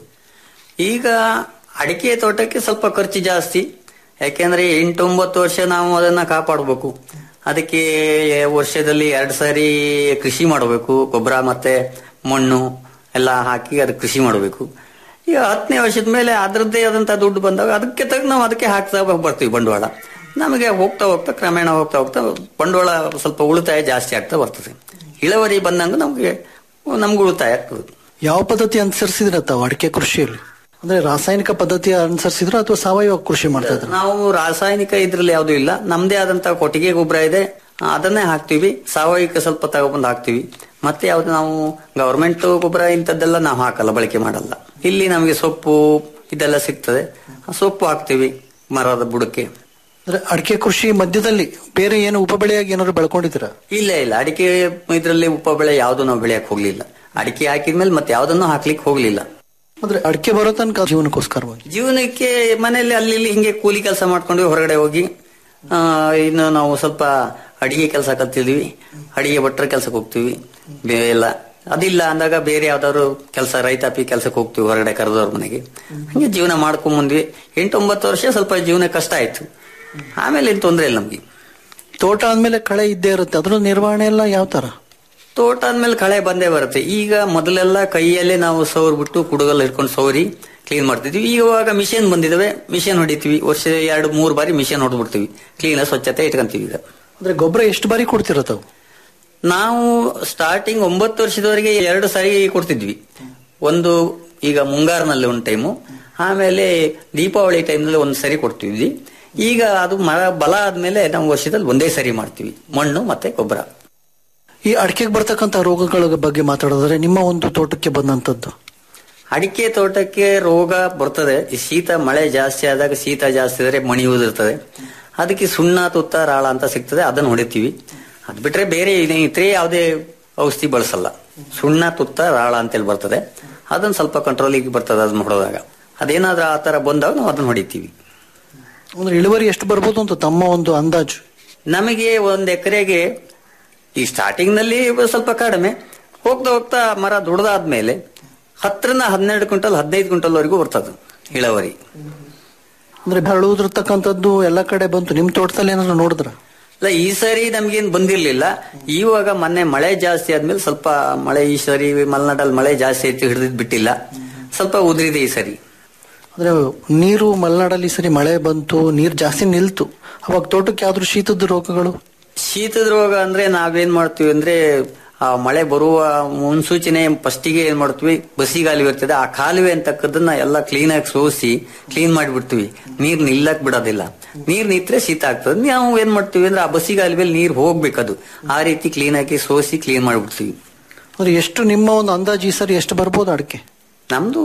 ಈಗ ಅಡಿಕೆ ತೋಟಕ್ಕೆ ಸ್ವಲ್ಪ ಖರ್ಚು ಜಾಸ್ತಿ ಯಾಕೆಂದ್ರೆ ಎಂಟೊಂಬತ್ತು ವರ್ಷ ನಾವು ಅದನ್ನ ಕಾಪಾಡಬೇಕು ಅದಕ್ಕೆ ವರ್ಷದಲ್ಲಿ ಎರಡು ಸಾರಿ ಕೃಷಿ ಮಾಡಬೇಕು ಗೊಬ್ಬರ ಮತ್ತೆ ಮಣ್ಣು ಎಲ್ಲ ಹಾಕಿ ಅದಕ್ಕೆ ಕೃಷಿ ಮಾಡಬೇಕು ಈಗ ಹತ್ತನೇ ವರ್ಷದ ಮೇಲೆ ಅದರದ್ದೇ ಆದಂತ ದುಡ್ಡು ಬಂದಾಗ ಅದಕ್ಕೆ ತಗ ನಾವು ಅದಕ್ಕೆ ಹಾಕ್ತಾ ಬರ್ತೀವಿ ಬಂಡವಾಳ ನಮಗೆ ಹೋಗ್ತಾ ಹೋಗ್ತಾ ಕ್ರಮೇಣ ಹೋಗ್ತಾ ಹೋಗ್ತಾ ಬಂಡವಾಳ ಸ್ವಲ್ಪ ಉಳಿತಾಯ ಜಾಸ್ತಿ ಆಗ್ತಾ ಬರ್ತದೆ ಇಳುವರಿ ಬಂದಂಗ ನಮಗೆ ನಮ್ಗೆ ಉಳಿತಾಯ ಆಗ್ತದೆ ಯಾವ ಪದ್ಧತಿ ಅನುಸರಿಸಿದ್ರ ತಾವು ಅಡಿಕೆ ಕೃಷಿಯಲ್ಲಿ ಅಂದ್ರೆ ರಾಸಾಯನಿಕ ಪದ್ಧತಿ ಅನುಸರಿಸಿದ್ರ ಅಥವಾ ಸಾವಯವ ಕೃಷಿ ಮಾಡ್ತಾ ಇದ್ರ ನಾವು ರಾಸಾಯನಿಕ ಇದ್ರಲ್ಲಿ ಯಾವ್ದು ಇಲ್ಲ ನಮ್ದೇ ಆದಂತ ಕೊಟ್ಟಿಗೆ ಗೊಬ್ಬರ ಇದೆ ಅದನ್ನೇ ಹಾಕ್ತಿವಿ ಸಾವಯವಿಕ ಸ್ವಲ್ಪ ತಗೊಬಂದು ಹಾಕ್ತಿವಿ ಮತ್ತೆ ಯಾವ್ದು ನಾವು ಗವರ್ಮೆಂಟ್ ಗೊಬ್ಬರ ಇಂಥದ್ದೆಲ್ಲ ನಾವು ಹಾಕಲ್ಲ ಬಳಕೆ ಮಾಡಲ್ಲ ಇಲ್ಲಿ ನಮಗೆ ಸೊಪ್ಪು ಇದೆಲ್ಲ ಸಿಗ್ತದೆ ಆ ಸೊಪ್ಪು ಹಾಕ್ತಿವಿ ಮರದ ಬುಡಕ್ಕೆ ಅಂದ್ರೆ ಅಡಿಕೆ ಕೃಷಿ ಮಧ್ಯದಲ್ಲಿ ಬೇರೆ ಏನು ಉಪಬೆಳೆಯಾಗಿ ಏನಾದ್ರು ಬೆಳ್ಕೊಂಡಿದ್ದೀರಾ ಇಲ್ಲ ಇಲ್ಲ ಅಡಿಕೆ ಇದ್ರಲ್ಲಿ ಉಪ ಬೆಳೆ ಯಾವ್ದು ನಾವು ಬೆಳೆಯಕ್ ಹೋಗ್ಲಿಲ್ಲ ಅಡಿಕೆ ಹಾಕಿದ್ಮೇಲೆ ಮತ್ತೆ ಯಾವ್ದನ್ನು ಹಾಕ್ಲಿಕ್ಕೆ ಹೋಗ್ಲಿಲ್ಲ ಅಂದ್ರೆ ಅಡಿಕೆ ಬರೋ ತನಕ ಜೀವನಕ್ಕೋಸ್ಕರವಾಗಿ ಜೀವನಕ್ಕೆ ಮನೆಯಲ್ಲಿ ಅಲ್ಲಿ ಇಲ್ಲಿ ಹಿಂಗೆ ಕೂಲಿ ಕೆಲಸ ಮಾಡ್ಕೊಂಡು ಹೊರಗಡೆ ಹೋಗಿ ಆ, ಇನ್ನು ನಾವು ಸ್ವಲ್ಪ ಅಡಿಗೆ ಕೆಲಸ ಕಲ್ತಿದ್ವಿ ಅಡಿಗೆ ಭಟ್ರ ಕೆಲಸಕ್ಕೆ ಹೋಗ್ತೀವಿ ಬೇ- ಎಲ್ಲ ಅದಿಲ್ಲ ಅಂದಾಗ ಬೇರೆ ಯಾವ್ದಾದ್ರು ಕೆಲಸ ರೈತಾಪಿ ಕೆಲಸಕ್ಕೆ ಹೋಗ್ತೀವಿ ಹೊರಗಡೆ ಕರೆದವ್ರ ಮನೆಗೆ ಹಂಗೆ ಜೀವನ ಮಾಡ್ಕೊಂಡ್ ಬಂದ್ವಿ ಎಂಟೊಂಬತ್ತು ವರ್ಷ ಸ್ವಲ್ಪ ಜೀವನ ಕಷ್ಟ ಆಯ್ತು ಆಮೇಲೆ ಏನು ತೊಂದರೆ ಇಲ್ಲ ನಮ್ಗೆ ತೋಟ ಆದ್ಮೇಲೆ ಕಳೆ ಇದ್ದೇ ಇರುತ್ತೆ ಅದ್ರ ನಿರ್ವಹಣೆ ಎಲ್ಲ ಯಾವ ತರ ತೋಟ ಆದ್ಮೇಲೆ ಕಳೆ ಬಂದೇ ಬರುತ್ತೆ ಈಗ ಮೊದಲೆಲ್ಲ ಕೈಯಲ್ಲೇ ನಾವು ಸೌರ್ಬಿಟ್ಟು ಕುಡುಗಲ್ ಹಿಡ್ಕೊಂಡು ಸೌರಿ ಕ್ಲೀನ್ ಮಾಡ್ತಿದ್ವಿ ಇವಾಗ ಮಿಷನ್ ಬಂದಿದಾವೆ ಮಿಷನ್ ಹೊಡಿತೀವಿ ವರ್ಷ ಎರಡು ಮೂರು ಬಾರಿ ಮಿಷನ್ ಹೊಡೆದ್ಬಿಡ್ತೀವಿ ಕ್ಲೀನ್ ಸ್ವಚ್ಛತೆ ಇಟ್ಕೊಂತೀವಿ ಈಗ ಅಂದ್ರೆ ಗೊಬ್ಬರ ಎಷ್ಟು ಬಾರಿ ಕೊಡ್ತೀರ ತಾವು ನಾವು ಸ್ಟಾರ್ಟಿಂಗ್ ಒಂಬತ್ತು ವರ್ಷದವರೆಗೆ ಎರಡು ಸಾರಿ ಕೊಡ್ತಿದ್ವಿ ಒಂದು ಈಗ ಮುಂಗಾರಿನಲ್ಲಿ ಒಂದು ಟೈಮು ಆಮೇಲೆ ದೀಪಾವಳಿ ಟೈಮ್ನಲ್ಲಿ ಒಂದು ಸರಿ ಕೊಡ್ತಿದ್ವಿ ಈಗ ಅದು ಮರ ಬಲ ಆದ್ಮೇಲೆ ನಾವು ವರ್ಷದಲ್ಲಿ ಒಂದೇ ಸರಿ ಮಾಡ್ತೀವಿ ಮಣ್ಣು ಮತ್ತೆ ಗೊಬ್ಬರ ಈ ಅಡಿಕೆಗೆ ಬರ್ತಕ್ಕಂಥ ರೋಗಗಳ ಬಗ್ಗೆ ಮಾತಾಡಿದ್ರೆ ನಿಮ್ಮ ಒಂದು ತೋಟಕ್ಕೆ ಬಂದಂತದ್ದು ಅಡಿಕೆ ತೋಟಕ್ಕೆ ರೋಗ ಬರ್ತದೆ ಈ ಶೀತ ಮಳೆ ಜಾಸ್ತಿ ಆದಾಗ ಶೀತ ಜಾಸ್ತಿ ಆದರೆ ಮಣಿ ಉದಿರ್ತದೆ ಅದಕ್ಕೆ ಸುಣ್ಣ ತುತ್ತ ರಾಳ ಅಂತ ಸಿಗ್ತದೆ ಅದನ್ನ ಹೊಡಿತೀವಿ ಅದ್ ಬಿಟ್ರೆ ಬೇರೆ ಇನ್ನು ಇತರೆ ಯಾವುದೇ ಔಷಧಿ ಬಳಸಲ್ಲ ಸುಣ್ಣ ತುತ್ತ ರಾಳ ಅಂತೇಳಿ ಬರ್ತದೆ ಅದನ್ನ ಸ್ವಲ್ಪ ಕಂಟ್ರೋಲಿಗೆ ಬರ್ತದೆ ಅದನ್ನ ಹೊಡೆದಾಗ ಅದೇನಾದ್ರೂ ಆ ತರ ಬಂದಾಗ ನಾವು ಅದನ್ನ ಹೊಡಿತೀವಿ ಅಂದ್ರೆ ಇಳುವರಿ ಎಷ್ಟು ಬರ್ಬೋದು ಅಂತ ತಮ್ಮ ಒಂದು ಅಂದಾಜು ನಮಗೆ ಒಂದ್ ಎಕರೆಗೆ ಈ ಸ್ಟಾರ್ಟಿಂಗ್ ನಲ್ಲಿ ಸ್ವಲ್ಪ ಕಡಿಮೆ ಹೋಗ್ತಾ ಹೋಗ್ತಾ ಮರ ದೊಡ್ಡದಾದ್ಮೇಲೆ ಹತ್ತರಿಂದ ಹನ್ನೆರಡು ಕ್ವಿಂಟಲ್ ಹದಿನೈದು ಕ್ವಿಂಟಲ್ ವರೆಗೂ ಬರ್ತದೆ ಇಳುವರಿ ಅಂದ್ರೆ ಬೆಳೆದಿರ್ತಕ್ಕಂಥದ್ದು ಎಲ್ಲ ಕಡೆ ಬಂತು ನಿಮ್ ತೋಟದಲ್ಲಿ ಏನಾದ್ರು ನೋಡಿದ್ರ ಇಲ್ಲ ಈ ಸರಿ ನಮ್ಗೇನ್ ಬಂದಿರ್ಲಿಲ್ಲ ಇವಾಗ ಮೊನ್ನೆ ಮಳೆ ಜಾಸ್ತಿ ಆದ್ಮೇಲೆ ಸ್ವಲ್ಪ ಮಳೆ ಈ ಸರಿ ಮಲೆನಾಡಲ್ಲಿ ಮಳೆ ಜಾಸ್ತಿ ಐತಿ ಹಿಡಿದ್ ಬಿಟ್ಟಿಲ್ಲ ಸ್ವಲ್ಪ ಉದ್ರಿದೆ ಈ ಸರಿ ಅಂದ್ರೆ ನೀರು ಮಲೆನಾಡಲ್ಲಿ ಈ ಸರಿ ಮಳೆ ಬಂತು ನೀರು ಜಾಸ್ತಿ ನಿಲ್ತು ಅವಾಗ ತೋಟಕ್ಕೆ ಯಾವ್ದು ಶೀತದ ರೋಗಗಳು ಶೀತದ ರೋಗ ಅಂದ್ರೆ ನಾವೇನ್ ಮಾಡ್ತೀವಿ ಅಂದ್ರೆ ಆ ಮಳೆ ಬರುವ ಮುನ್ಸೂಚನೆ ಫಸ್ಟಿಗೆ ಏನ್ ಮಾಡ್ತೀವಿ ಬಸಿಗಾಲುವೆ ಇರ್ತದೆ ಆ ಕಾಲುವೆ ಅಂತಕ್ಕದನ್ನ ಎಲ್ಲ ಕ್ಲೀನ್ ಆಗಿ ಸೋಸಿ ಕ್ಲೀನ್ ಮಾಡಿಬಿಡ್ತೀವಿ ನೀರ್ ನಿಲ್ಲಕ್ ಬಿಡೋದಿಲ್ಲ ನೀರ್ ನಿಂತ್ರೆ ಶೀತ ಆಗ್ತದೆ ನಾವು ಏನ್ ಮಾಡ್ತೀವಿ ಅಂದ್ರೆ ಆ ಬಸಿಗಾಲುವೆಯಲ್ಲಿ ನೀರ್ ಹೋಗ್ಬೇಕದು ಆ ರೀತಿ ಕ್ಲೀನ್ ಆಗಿ ಸೋಸಿ ಕ್ಲೀನ್ ಮಾಡಿಬಿಡ್ತೀವಿ ಅಂದ್ರೆ ಎಷ್ಟು ನಿಮ್ಮ ಒಂದು ಅಂದಾಜು ಈ ಸರಿ ಎಷ್ಟು ಬರ್ಬೋದು ಅಡಿಕೆ ನಮ್ದು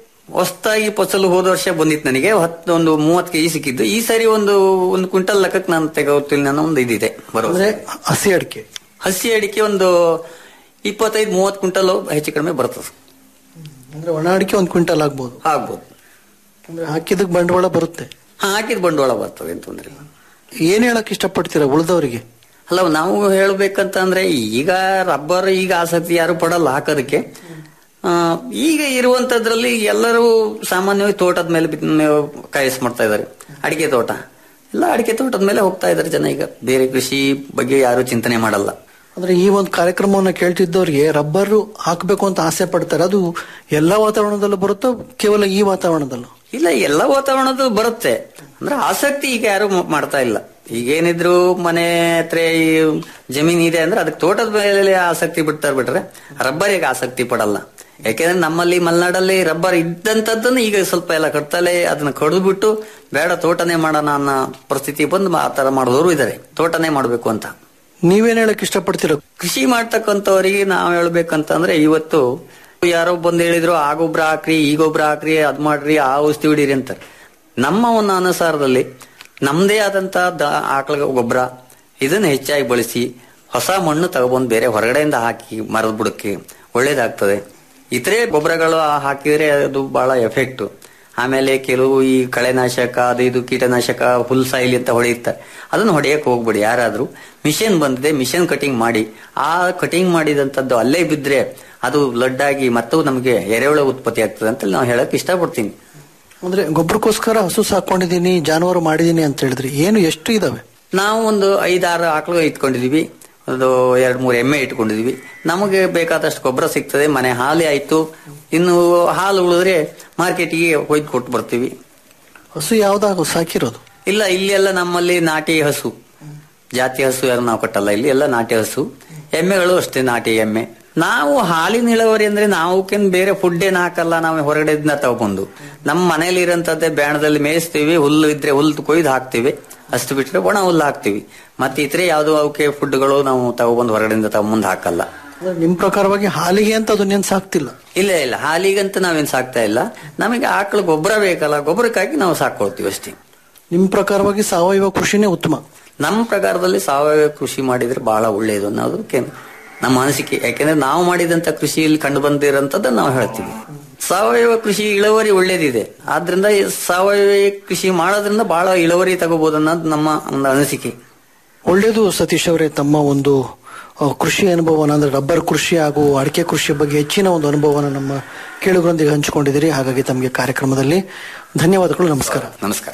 ಹೊಸದಾಗಿ ಫಸಲು ಹೋದ ವರ್ಷ ಬಂದಿತ್ತು ನನಗೆ ಹತ್ತು ಒಂದು ಮೂವತ್ತು ಕೆಜಿ ಸಿಕ್ಕಿದ್ದು ಈ ಸರಿ ಒಂದು ಒಂದು ಕ್ವಿಂಟಲ್ ಲೆಕ್ಕಕ್ಕೆ ನಾನು ತೆಗೋತೀನಿ ಅನ್ನೋ ಒಂದು ಇದಿದೆ ಬರೋ ಅಂದ್ರೆ ಹಸಿ ಅಡಿಕೆ ಹಸಿ ಅಡಿಕೆ ಒಂದು ಇಪ್ಪತ್ತೈದು ಮೂವತ್ತು ಕ್ವಿಂಟಲ್ ಹೆಚ್ಚು ಕಡಿಮೆ ಬರ್ತದೆ ಅಂದ್ರೆ ಒಣ ಅಡಿಕೆ ಒಂದು ಕ್ವಿಂಟಲ್ ಆಗ್ಬೋದು ಆಗ್ಬೋದು ಅಂದ್ರೆ ಹಾಕಿದಕ್ಕೆ ಬಂಡವಾಳ ಬರುತ್ತೆ ಹಾ, ಹಾಕಿದ ಬಂಡವಾಳ ಬರ್ತದೆ ಅಂತ ತೊಂದ್ರೆ ಇಲ್ಲ ಏನ್ ಹೇಳಕ್ ಇಷ್ಟಪಡ್ತೀರಾ ಉಳಿದವರಿಗೆ ಅಲ್ಲ ನಾವು ಹೇಳ್ಬೇಕಂತ ಅಂದ್ರೆ ಈಗ ರಬ್ಬರ್ ಈಗ ಆಸಕ್ತಿ ಯಾರು ಪಡಲ್ಲ ಹಾಕೋದಕ್ಕೆ ಆ, ಈಗ ಇರುವಂತದ್ರಲ್ಲಿ ಎಲ್ಲರೂ ಸಾಮಾನ್ಯವಾಗಿ ತೋಟದ ಮೇಲೆ ಬಿತ್- ಮೇವು ಕಾಯಿಸ್ ಮಾಡ್ತಾ ಇದ್ದಾರೆ ಅಡಿಕೆ ತೋಟ ಎಲ್ಲ ಅಡಿಕೆ ತೋಟದ ಮೇಲೆ ಹೋಗ್ತಾ ಇದ್ದಾರೆ ಜನ ಈಗ ಬೇರೆ ಕೃಷಿ ಬಗ್ಗೆ ಯಾರು ಚಿಂತನೆ ಮಾಡಲ್ಲ ಅಂದ್ರೆ ಈ ಒಂದು ಕಾರ್ಯಕ್ರಮವನ್ನು ಕೇಳ್ತಿದ್ದವ್ರಿಗೆ ರಬ್ಬರ್ ಹಾಕ್ಬೇಕು ಅಂತ ಆಸೆ ಪಡ್ತಾರೆ ಅದು ಎಲ್ಲಾ ವಾತಾವರಣದಲ್ಲೂ ಬರುತ್ತೋ ಕೇವಲ ಈ ವಾತಾವರಣದಲ್ಲೂ ಇಲ್ಲ ಎಲ್ಲ ವಾತಾವರಣದ ಬರುತ್ತೆ ಅಂದ್ರೆ ಆಸಕ್ತಿ ಈಗ ಯಾರು ಮ- ಮಾಡ್ತಾ ಇಲ್ಲ ಈಗೇನಿದ್ರು ಮನೆ ಹತ್ರ ಈ ಜಮೀನ್ ಇದೆ ಅಂದ್ರೆ ಅದಕ್ಕೆ ತೋಟದ ಮೇಲೆ ಆಸಕ್ತಿ ಬಿಡ್ತಾರೆ ಬಿಟ್ರೆ ರಬ್ಬರಿಗೆ ಆಸಕ್ತಿ ಪಡಲ್ಲ ಯಾಕೆಂದ್ರೆ ನಮ್ಮಲ್ಲಿ ಮಲೆನಾಡಲ್ಲಿ ರಬ್ಬರ್ ಇದ್ದಂತದ್ದನ್ನ ಈಗ ಸ್ವಲ್ಪ ಎಲ್ಲ ಕಟ್ತಲೇ ಅದನ್ನ ಕಡಿದು ಬಿಟ್ಟು ಬೇಡ ತೋಟನೇ ಮಾಡೋಣ ಅನ್ನೋ ಪರಿಸ್ಥಿತಿ ಬಂದು ಆ ತರ ಮಾಡಿದವರು ಇದಾರೆ ತೋಟನೇ ಮಾಡ್ಬೇಕು ಅಂತ ನೀವೇನ್ ಹೇಳಕ್ ಇಷ್ಟಪಡ್ತೀರಾ ಕೃಷಿ ಮಾಡ್ತಕ್ಕಂಥವ್ರಿಗೆ ನಾವ್ ಹೇಳ್ಬೇಕಂತಂದ್ರೆ ಇವತ್ತು ಯಾರೋ ಬಂದ್ ಹೇಳಿದ್ರು ಆ ಗೊಬ್ಬರ ಹಾಕ್ರಿ ಈ ಗೊಬ್ಬರ ಹಾಕ್ರಿ ಅದ್ ಮಾಡ್ರಿ ಆ ಔಷಧಿ ಹೊಡೀರಿ ಅಂತಾರೆ ನಮ್ಮ ಒಂದು ಅನುಸಾರದಲ್ಲಿ ನಮ್ದೇ ಆದಂತ ದ- ಆಕಳ ಗೊಬ್ಬರ ಇದನ್ನ ಹೆಚ್ಚಾಗಿ ಬಳಸಿ ಹೊಸ ಮಣ್ಣು ತಗೊಬಂದು ಬೇರೆ ಹೊರಗಡೆಯಿಂದ ಹಾಕಿ ಮರದ ಬುಡಕ್ಕೆ ಒಳ್ಳೇದಾಗ್ತದೆ ಇತರೆ ಗೊಬ್ಬರಗಳು ಹಾಕಿದ್ರೆ ಅದು ಬಹಳ ಎಫೆಕ್ಟ್ ಆಮೇಲೆ ಕೆಲವು ಈ ಕಳೆನಾಶಕ ಅದು ಇದು ಕೀಟನಾಶಕ ಹುಲ್ ಸಾಯಿಲ್ ಅಂತ ಹೊಡೆಯುತ್ತಾರೆ ಅದನ್ನ ಹೊಡೆಯಕ್ ಹೋಗ್ಬೇಡಿ ಯಾರಾದ್ರೂ ಮಿಷನ್ ಬಂದಿದೆ ಮಿಷನ್ ಕಟಿಂಗ್ ಮಾಡಿ ಆ ಕಟಿಂಗ್ ಮಾಡಿದಂತದ್ದು ಅಲ್ಲೇ ಬಿದ್ರೆ ಅದು ಬ್ಲಡ್ ಆಗಿ ಮತ್ತು ನಮಗೆ ಎರೆಹುಳ ಉತ್ಪತ್ತಿ ಆಗ್ತದೆ ಅಂತ ನಾವು ಹೇಳಕ್ ಇಷ್ಟಪಡ್ತೀನಿ ಅಂದ್ರೆ ಗೊಬ್ಬರಕ್ಕೋಸ್ಕರ ಹಸು ಸಾಕೊಂಡಿದೀನಿ ಜಾನುವಾರು ಮಾಡಿದೀನಿ ಅಂತ ಹೇಳಿದ್ರಿ ಏನು ಎಷ್ಟು ಇದಾವೆ ನಾವು ಒಂದು ಐದಾರು ಆಕಳು ಇಟ್ಕೊಂಡಿದೀವಿ ಒಂದು ಎರಡ್ ಮೂರು ಎಮ್ಮೆ ಇಟ್ಕೊಂಡಿದೀವಿ ನಮಗೆ ಬೇಕಾದಷ್ಟು ಗೊಬ್ಬರ ಸಿಗ್ತದೆ ಮನೆ ಹಾಲಿ ಆಯ್ತು ಇನ್ನು ಹಾಲು ಉಳಿದ್ರೆ ಮಾರ್ಕೆಟಿಗೆ ಒಯ್ದು ಕೊಟ್ಟು ಬರ್ತೀವಿ ಹಸು ಯಾವ್ದಾಗ ಸಾಕಿರೋದು ಇಲ್ಲ ಇಲ್ಲಿ ಎಲ್ಲ ನಮ್ಮಲ್ಲಿ ನಾಟಿ ಹಸು ಜಾತಿ ಹಸು ಯಾರು ನಾವು ಕಟ್ಟಲ್ಲ ಇಲ್ಲಿ ಎಲ್ಲ ನಾಟಿ ಹಸು ಎಮ್ಮೆಗಳು ಅಷ್ಟೇ ನಾಟಿ ಎಮ್ಮೆ ನಾವು ಹಾಲಿನ ಇಳುವರಿ ಅಂದ್ರೆ ನಾವುಕೇನ್ ಬೇರೆ ಫುಡ್ ಏನ್ ಹಾಕಲ್ಲ ನಾವು ಹೊರಗಡೆದಿಂದ ತಗೊಂಡು ನಮ್ಮ ಮನೇಲಿ ಇರೋಂಥದ್ದೇ ಬ್ಯಾಣದಲ್ಲಿ ಮೇಯಿಸ್ತೀವಿ ಹುಲ್ಲು ಇದ್ರೆ ಹುಲ್ಲು ಕೊಯ್ದು ಹಾಕ್ತಿವಿ ಅಷ್ಟು ಬಿಟ್ರೆ ಒಣ ಹುಲ್ಲು ಹಾಕ್ತಿವಿ ಮತ್ತೆ ಇತರೆ ಯಾವ್ದು ಅವಕ್ಕೆ ಫುಡ್ಗಳು ನಾವು ತಗೊಬಂದು ಹೊರಗಡೆಯಿಂದ ತಗೊಂಬಂದು ಹಾಕಲ್ಲ ಅಂದ್ರೆ ನಿಮ್ ಪ್ರಕಾರವಾಗಿ ಹಾಲಿಗೆ ಅಂತ ಅದನ್ನೇನ್ ಸಾಕ್ತಿಲ್ಲ ಇಲ್ಲ ಇಲ್ಲ ಹಾಲಿಗಂತ ನಾವೇನ್ ಸಾಕ್ತಾ ಇಲ್ಲ ನಮಗೆ ಆಕಳು ಗೊಬ್ಬರ ಬೇಕಲ್ಲ ಗೊಬ್ಬರಕ್ಕಾಗಿ ನಾವು ಸಾಕೊಳ್ತೀವಿ ಅಷ್ಟೇ ನಿಮ್ ಪ್ರಕಾರವಾಗಿ ಸಾವಯವ ಕೃಷಿನೇ ಉತ್ತಮ ನಮ್ಮ ಪ್ರಕಾರದಲ್ಲಿ ಸಾವಯವ ಕೃಷಿ ಮಾಡಿದ್ರೆ ಬಹಳ ಒಳ್ಳೆಯದು ಅನ್ನೋದಕ್ಕೆ ನಮ್ಮ ಅನಿಸಿಕೆ ಯಾಕೆಂದ್ರೆ ನಾವು ಮಾಡಿದಂತ ಕೃಷಿಯಲ್ಲಿ ಕಂಡು ಬಂದಿರೋಂಥದ್ದು ನಾವು ಹೇಳ್ತೀವಿ ಸಾವಯವ ಕೃಷಿ ಇಳುವರಿ ಒಳ್ಳೇದಿದೆ ಆದ್ರಿಂದ ಈ ಸಾವಯವ ಕೃಷಿ ಮಾಡೋದ್ರಿಂದ ಬಹಳ ಇಳುವರಿ ತಗೋಬಹುದು ಅನ್ನೋದು ನಮ್ಮ ಒಂದು ಅನಿಸಿಕೆ ಒಳ್ಳೇದು ಸತೀಶ್ ಅವರೇ ತಮ್ಮ ಒಂದು ಆ, ಕೃಷಿ ಅನುಭವನ ಅಂದ್ರೆ ರಬ್ಬರ್ ಕೃಷಿ ಹಾಗೂ ಅಡಿಕೆ ಕೃಷಿ ಬಗ್ಗೆ ಹೆಚ್ಚಿನ ಒಂದು ಅನುಭವನ ನಮ್ಮ ಕೇಳುಗರೊಂದಿಗೆ ಹಂಚಿಕೊಂಡಿದ್ದೀರಿ ಹಾಗಾಗಿ ತಮಗೆ ಕಾರ್ಯಕ್ರಮದಲ್ಲಿ ಧನ್ಯವಾದಗಳು ನಮಸ್ಕಾರ ನಮಸ್ಕಾರ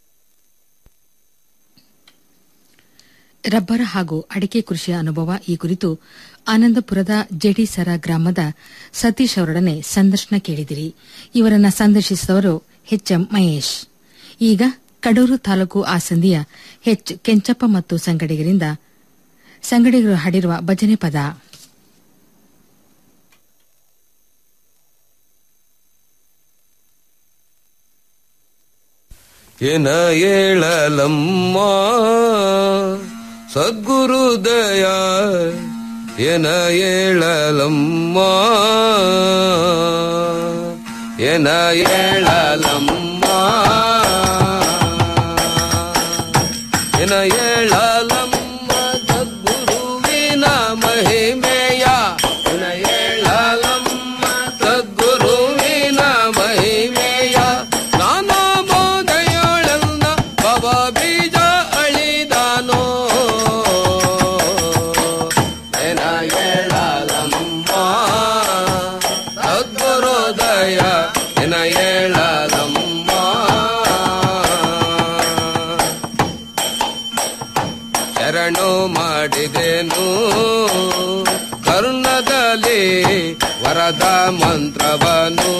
ರಬ್ಬರ್ ಹಾಗೂ ಅಡಿಕೆ ಕೃಷಿಯ ಅನುಭವ ಈ ಕುರಿತು ಆನಂದಪುರದ ಜೆಡಿಸರ ಗ್ರಾಮದ ಸತೀಶ್ ಅವರೊಡನೆ ಸಂದರ್ಶನ ಕೇಳಿದಿರಿ ಇವರನ್ನ ಸಂದರ್ಶಿಸಿದವರು ಎಂ ಮಹೇಶ್ ಈಗ ಕಡೂರು ತಾಲೂಕು ಆಸಂದಿಯ ಎಚ್ ಕೆಂಚಪ್ಪ ಮತ್ತು ಸಂಗಡಿಗರಿಂದ ಸಂಗಡಿಗರು ಹಾಡಿರುವ ಭಜನೆ ಪದ ಎನ ಏಳಲಮ್ಮ ಸದ್ಗುರುದಯ ಎನ ಏಳಲಮ್ಮ ಎನ ಏಳಲಮ್ಮ ಎನ ಏಳಲಮ್ಮ ಸದ್ಗುರುವಿನ ಮಹಿಮೆಯ ಎನ ಏಳಲಮ್ಮ ಸದ್ಗುರುವಿನ ಮಹಿಮೆಯ ನಾನಾ ಬೋಧೆಯೊಳನ್ನ ಭವ ಬೀಜ ಅಳಿದಾನೋ ಎನ ಏಳಲಮ್ಮ ಶರಣು ಮಾಡಿದೆನು ಕರ್ಣದಲ್ಲಿ ವರದ ಮಂತ್ರವನು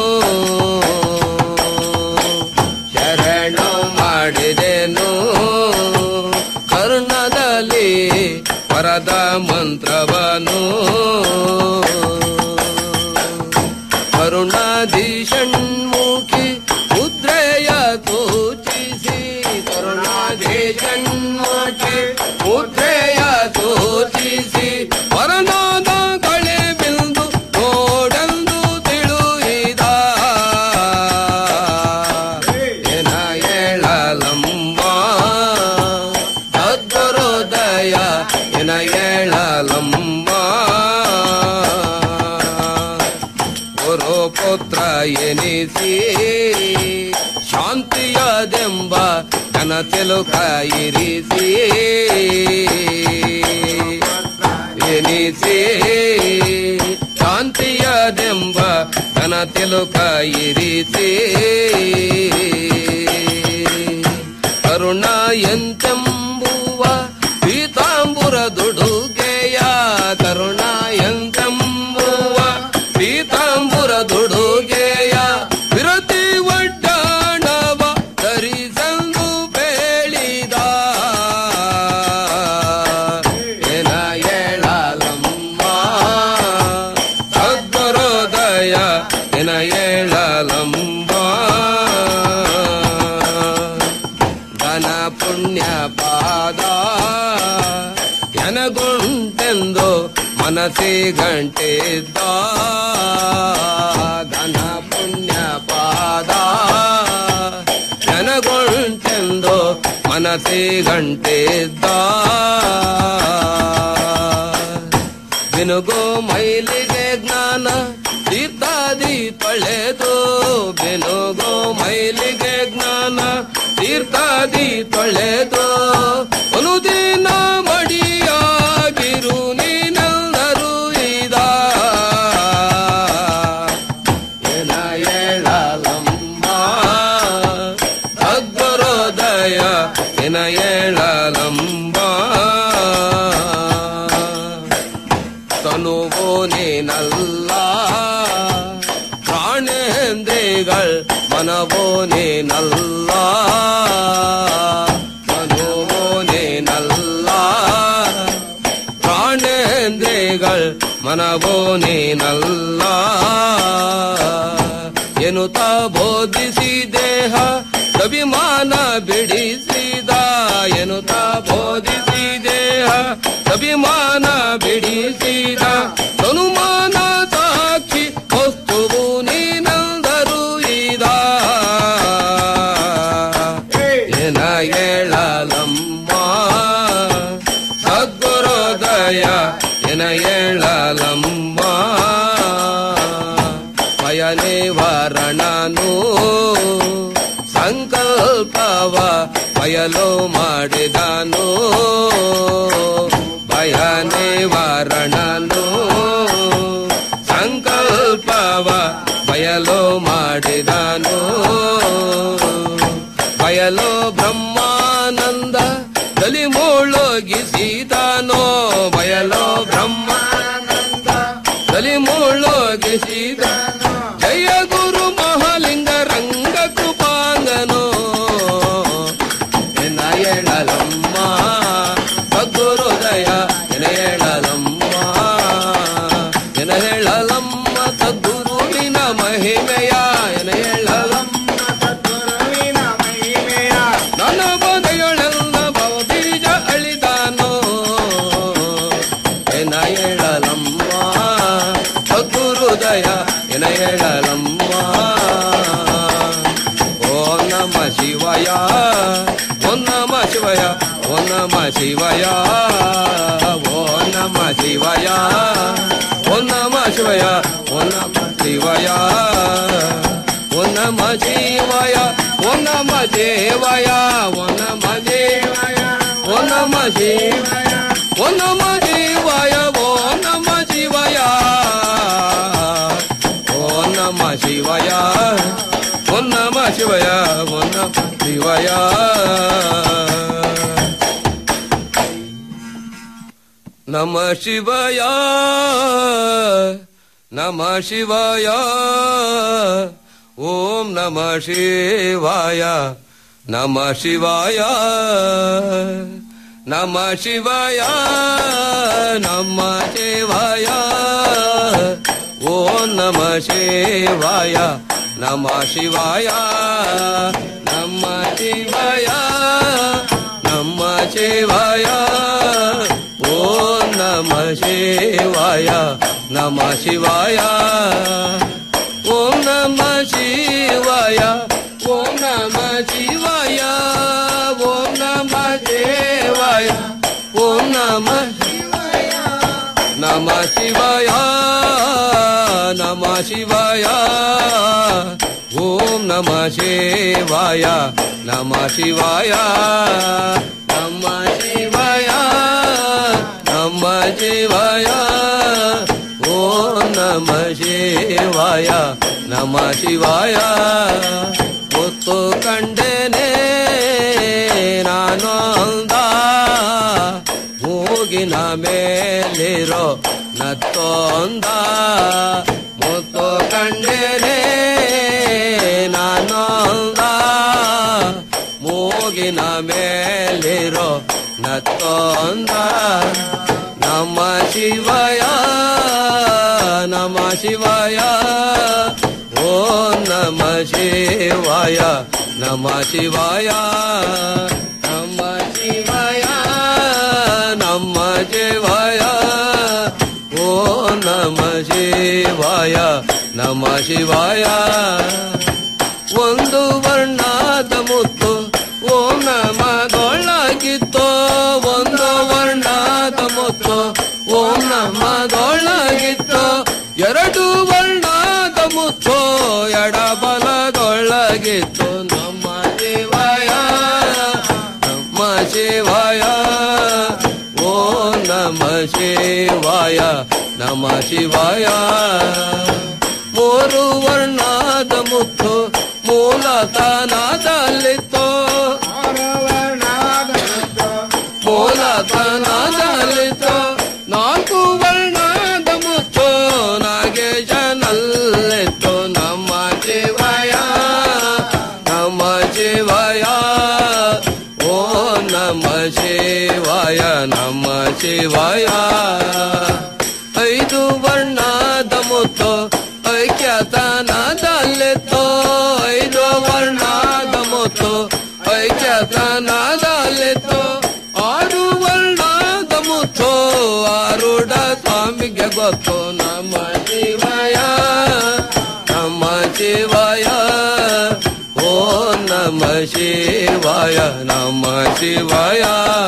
ಶರಣು ಮಾಡಿದೆನು ಕರ್ಣದಲ್ಲಿ ವರದ ಮಂತ್ರವನು ಕರುಣಾಧೀಷಣ್ಮುಖಿ ಮುದ್ರೆಯ ತೋಚಿಸಿ ಕರುಣಾಧೀಷಣ್ಮುಖಿ ಮುದ್ರೆಯ ತೋಚಿಸಿ ವರನಾದ ಕಳೆ ಬಿಂದು ನೋಡೆಂದು ತಿಳಿದ ಎನ ಏಳಲಂಬ ಸದ್ಗುರುದಯ ಎನ ಏಳಲಂಬ ಗುರು ಪುತ್ರ ಎನಿಸಿ ಶಾಂತಿಯದೆಂಬ ಜನ ತಿಲುಕ ಇರಿಸಿ ಎನಿಸಿ ಶಾಂತಿಯದೆಂಬ ಜನ ತಿಲುಕ ಇರಿಸಿ ಕರುಣ ಎಂತೆಂಬುವ ಪೀತಾಂಬುರ ದುಡುಗೆಯ ಕರುಣ ಎಂತೆಂಬುವ ಪೀತಾಂಬುರ ದುಡುಗೆಯ ವಿರತಿ ಒಡ್ಡಾಣವ ಧರಿಸಂದು ಬೇಳಿದ ಎನ ಏಳಲಮ್ಮ ಸದ್ಗುರುದಯ ಎನ ಏಳಲಂಬ ಧನ ಪುಣ್ಯ ಪಾದ ಎನಗುಂಟೆಂದು ಮನಸ್ಸಿ ಗಂಟಿದ್ದ ಧನ ಪುಣ್ಯ ಪಾದ ಎನಗುಂಟೆಂದು ಮನಸ್ಸಿ ಗಂಟಿದ್ದ ಬೆನುಗೋ ಮೈಲಿಗೆ ಜ್ಞಾನ ತೀರ್ಥಾದಿ ತೊಳೆದು ಬೆನುಗೋ ಮೈಲಿಗೆ ಜ್ಞಾನ ತೀರ್ಥಾದಿ ತೊಳೆದು ಅನುದಿನ ಮಡಿಯಾಗಿರು ನೀನೆಲ್ಲರೂ ಇದ ಎನ ಏಳಲಮ್ಮ ಸದ್ಗುರುದಯ ಎನ ಏಳಲಂಬ ತನುವು ನೀನಲ್ಲ ಪ್ರಾಣೇಂದ್ರಿകൾ ಮನವೋ ನೀನಲ್ಲ ತನುವು ನೀನಲ್ಲ ಪ್ರಾಣೇಂದ್ರಿകൾ ಮನವೋ ನೀನಲ್ಲ ಎನ್ನುತ್ತ ಬೋಧಿಸಿ ದೇಹ ಅಭಿಮಾನ ಬಿಡಿಸಿದ ಎನ್ನುತ್ತ ಬೋಧಿಸಿ ದೇಹ ಅಭಿಮಾನ ಬಿಡಿಸಿದ ತನುಮಾನ ಸಾಕ್ಷಿ ವಸ್ತುವು ನೀನಂದರು ಇದ ಎನ ಏಳಲಮ್ಮ ಸದ್ಗುರುದಯ ಎನ ಏಳಲಮ್ಮ ಭಯ ನಿವಾರಣನು ಸಂಕಲ್ಪವ ಬಯಲು ಮಾಡಿದನು ಭಯ ನಿವಾರಣನು ಸಂಕಲ್ಪವ ಬಯಲು ಮಾಡಿದನು ಬಯಲು ಬ್ರಹ್ಮಾನಂದ ದಲಿ ಮುಳುಗಿಸಿದನೋ ಬಯಲು ಬ್ರಹ್ಮಾನಂದ ದಲಿ ಮುಳುಗಿಸಿದ ಜಯ ಗುರು ಮಹಾಲಿಂಗ ರಂಗ ಕೃಪಾಂಗನೋ ಎನ್ನ ಎಳಲಮ್ಮ ಸದ್ಗುರುದಯ ಎನ ಎಳಲಮ್ಮ ಎನ ಹೇಳಲಮ್ಮ ಸದ್ಗುರುವಿನ ಮಹಿಮೆಯ ಎನ ಹೇಳಲಮ್ಮ ನನ್ನ ಬದೆಯೊಳೆಲ್ಲ ಭವ ಬೀಜ ಅಳಿದಾನೋ ಎನ ಹೇಳಲಮ್ಮ ಸದ್ಗುರುದಯ ಎನ ಹೇಳಲಮ್ಮ ಓ ನಮ ಶಿವಯ ಓ ನಮ ಶಿವಯ ಓ ನಮ ಶಿವಯ ಓ ನಮ ಶಿವಯ ಓ ನಮ ಶಿವಯ ಓ ನಮ ಶಿವಯ ಓ ನಮ ಶಿವಯ ಓ ನಮ ದೇವಯ ಓ ನಮ ದೇವಯ ಓ ನಮ ಶಿವಯ ಓ ನಮ ಶಿವಯ ಓ ನಮ ಶಿವಯ ಓ ನಮ ಶಿವಯ ಓ ನಮ ಶಿವಯ ಓ ನಮ ಶಿವಯ ನಮ ಶಿವಾಯ ನಮ ಶಿವಾಯ ಓಂ ನಮ ಶಿವಾಯ ನಮ ಶಿವಾಯ ನಮ ಶಿವಾಯ ನಮ ಶಿವಾಯ ಓಂ ನಮ ಶಿವಾಯ ನಮ ಶಿವಾಯ ನಮ ಶಿವಾಯ ನಮ ಶಿವಾಯ ಓಂ ನಮ ಶಿವಾಯ ನಮ ಶಿವಾಯ ಓಂ ನಮ ಶಿವಾಯ ಓಂ ನಮ ಶಿವಾಯ ಓಂ ನಮ ಶಿವಾಯ ಓಂ ನಮ ನಮ ಶಿವಾಯ ನಮ ಶಿವಾಯ ಓಂ ನಮ ಶಿವಾಯ ನಮ ಶಿವಾಯ ನಮ ಶಿವಾಯ ನಮ ಶಿವಾಯ ಓಂ ನಮ ಶಿವಾಯ ನಮ ಶಿವಾಯ ಹೊತ್ತು ಕಂಡೇನೆ ನಾನು ಅಂದ ಮೂಗಿನ ಮೇಲಿರೋ ನತ್ತೊಂದ ಮುತ್ತು ಕಂಡೇನೆ ನಾನು ಅಂದ ಮೂಗಿನ ಮೇಲಿರೋ ನತ್ತೊಂದ ನಮ ಶಿವಾಯ ನಮ ಶಿವಾಯ ಓ ನಮ ಶಿವಾಯ ನಮ ಶಿವಾಯ ನಮ ಶಿವಾಯ ನಮ ಶಿವಾಯ ಓ ನಮ ಶಿವಾಯ ನಮ ಶಿವಾಯ ಒಂದು ವರ್ಣದ ಮುತ್ತು ಓಂ ನಮಗೊಳಗಿತ್ತೋ ಒಂದು ವರ್ಣದ ಮುತ್ತು ಓಂ ನಮಗೊಳಗಿತ್ತೋ ಎರಡು ವರ್ಣದ ಮುತ್ತು ಎಡಬಲಗೊಳಗಿತ್ತು ನಮ್ಮ ಶಿವಾಯ ನಮ್ಮ ಶಿವಾಯ ಓ ನಮ ಶಿವಾಯ ನಮ ಶಿವಾಯ ಮೂರು ವರ್ಣದ ಮುತ್ತು ಮೂಲತನದಲ್ಲಿತ್ತು ಮೂಲತನದಲ್ಲಿತ್ತು ನಾಲ್ಕು ವರ್ಣದ ಮುತ್ತು ನಾಗೇಶನಲ್ಲಿತ್ತು ನಮ್ಮ ಶಿವಯ ನಮ್ಮ ಶಿವಯ ಓ ನಮ ಶಿವಾಯ ನಮ್ಮ ಶಿವಾಯ ಐದು ವರ್ಣದ ಮುತ್ತು ಐಕ್ಯತನದಲ್ಲಿತ್ತು ಐದು ವರ್ಣದ ಮುತ್ತು ಐಕ್ಯತನದಲ್ಲಿತ್ತು ಆರು ವರ್ಣದ ಮುತ್ತು ಆರುಡ ಸ್ವಾಮಿಗೆ ಗೊತ್ತು ನಮ್ಮ ಶಿವಯ ನಮ್ಮ ಶಿವಯ ಓ ನಮ ಶಿವಾಯ ನಮ ಶಿವಾಯ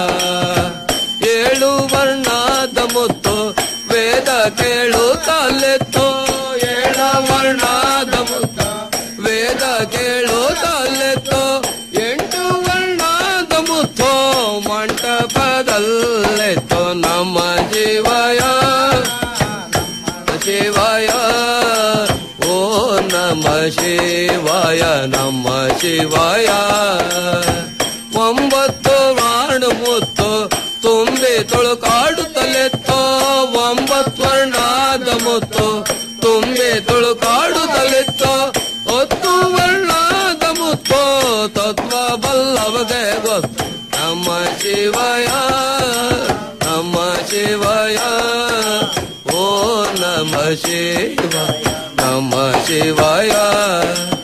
ಏಳು ವರ್ಣದ ಮುತ್ತು ವೇದ ಕೇಳುತ್ತಲಿತ್ತು ಏಳ ವರ್ಣದ ಮುತ್ತು ವೇದ ಕೇಳುತ್ತಲಿತ್ತು ಎಂಟು ವರ್ಣದ ಮುತ್ತು ಮಂಟಪದಲ್ಲಿತ್ತು ನಮ್ಮ ಶಿವಯ ಶಿವಾಯ ಓ ನಮ ಶಿವಾಯ ನಮ್ಮ ಶಿವಾಯ ಒಂಬತ್ತು ವಾಣು ಮುತ್ತು ತುಂಬಿ ತುಳುಕಾಡುತ್ತಲೆತ್ತೋ ಒಂಬತ್ತು ವರ್ಣಾದ ಮುತ್ತು ತುಂಬಿ ತುಳುಕಾಡುತ್ತಲೆತ್ತೋ ಹೊತ್ತು ವರ್ಣಾದ ಮುತ್ತು ತತ್ವ ಬಲ್ಲವಗೆ ಗೊತ್ತು ನಮ್ಮ ಶಿವಯ ನಮ್ಮ ಶಿವಯ ಓ ನಮ ಶಿವ ನಮ ಶಿವಾಯ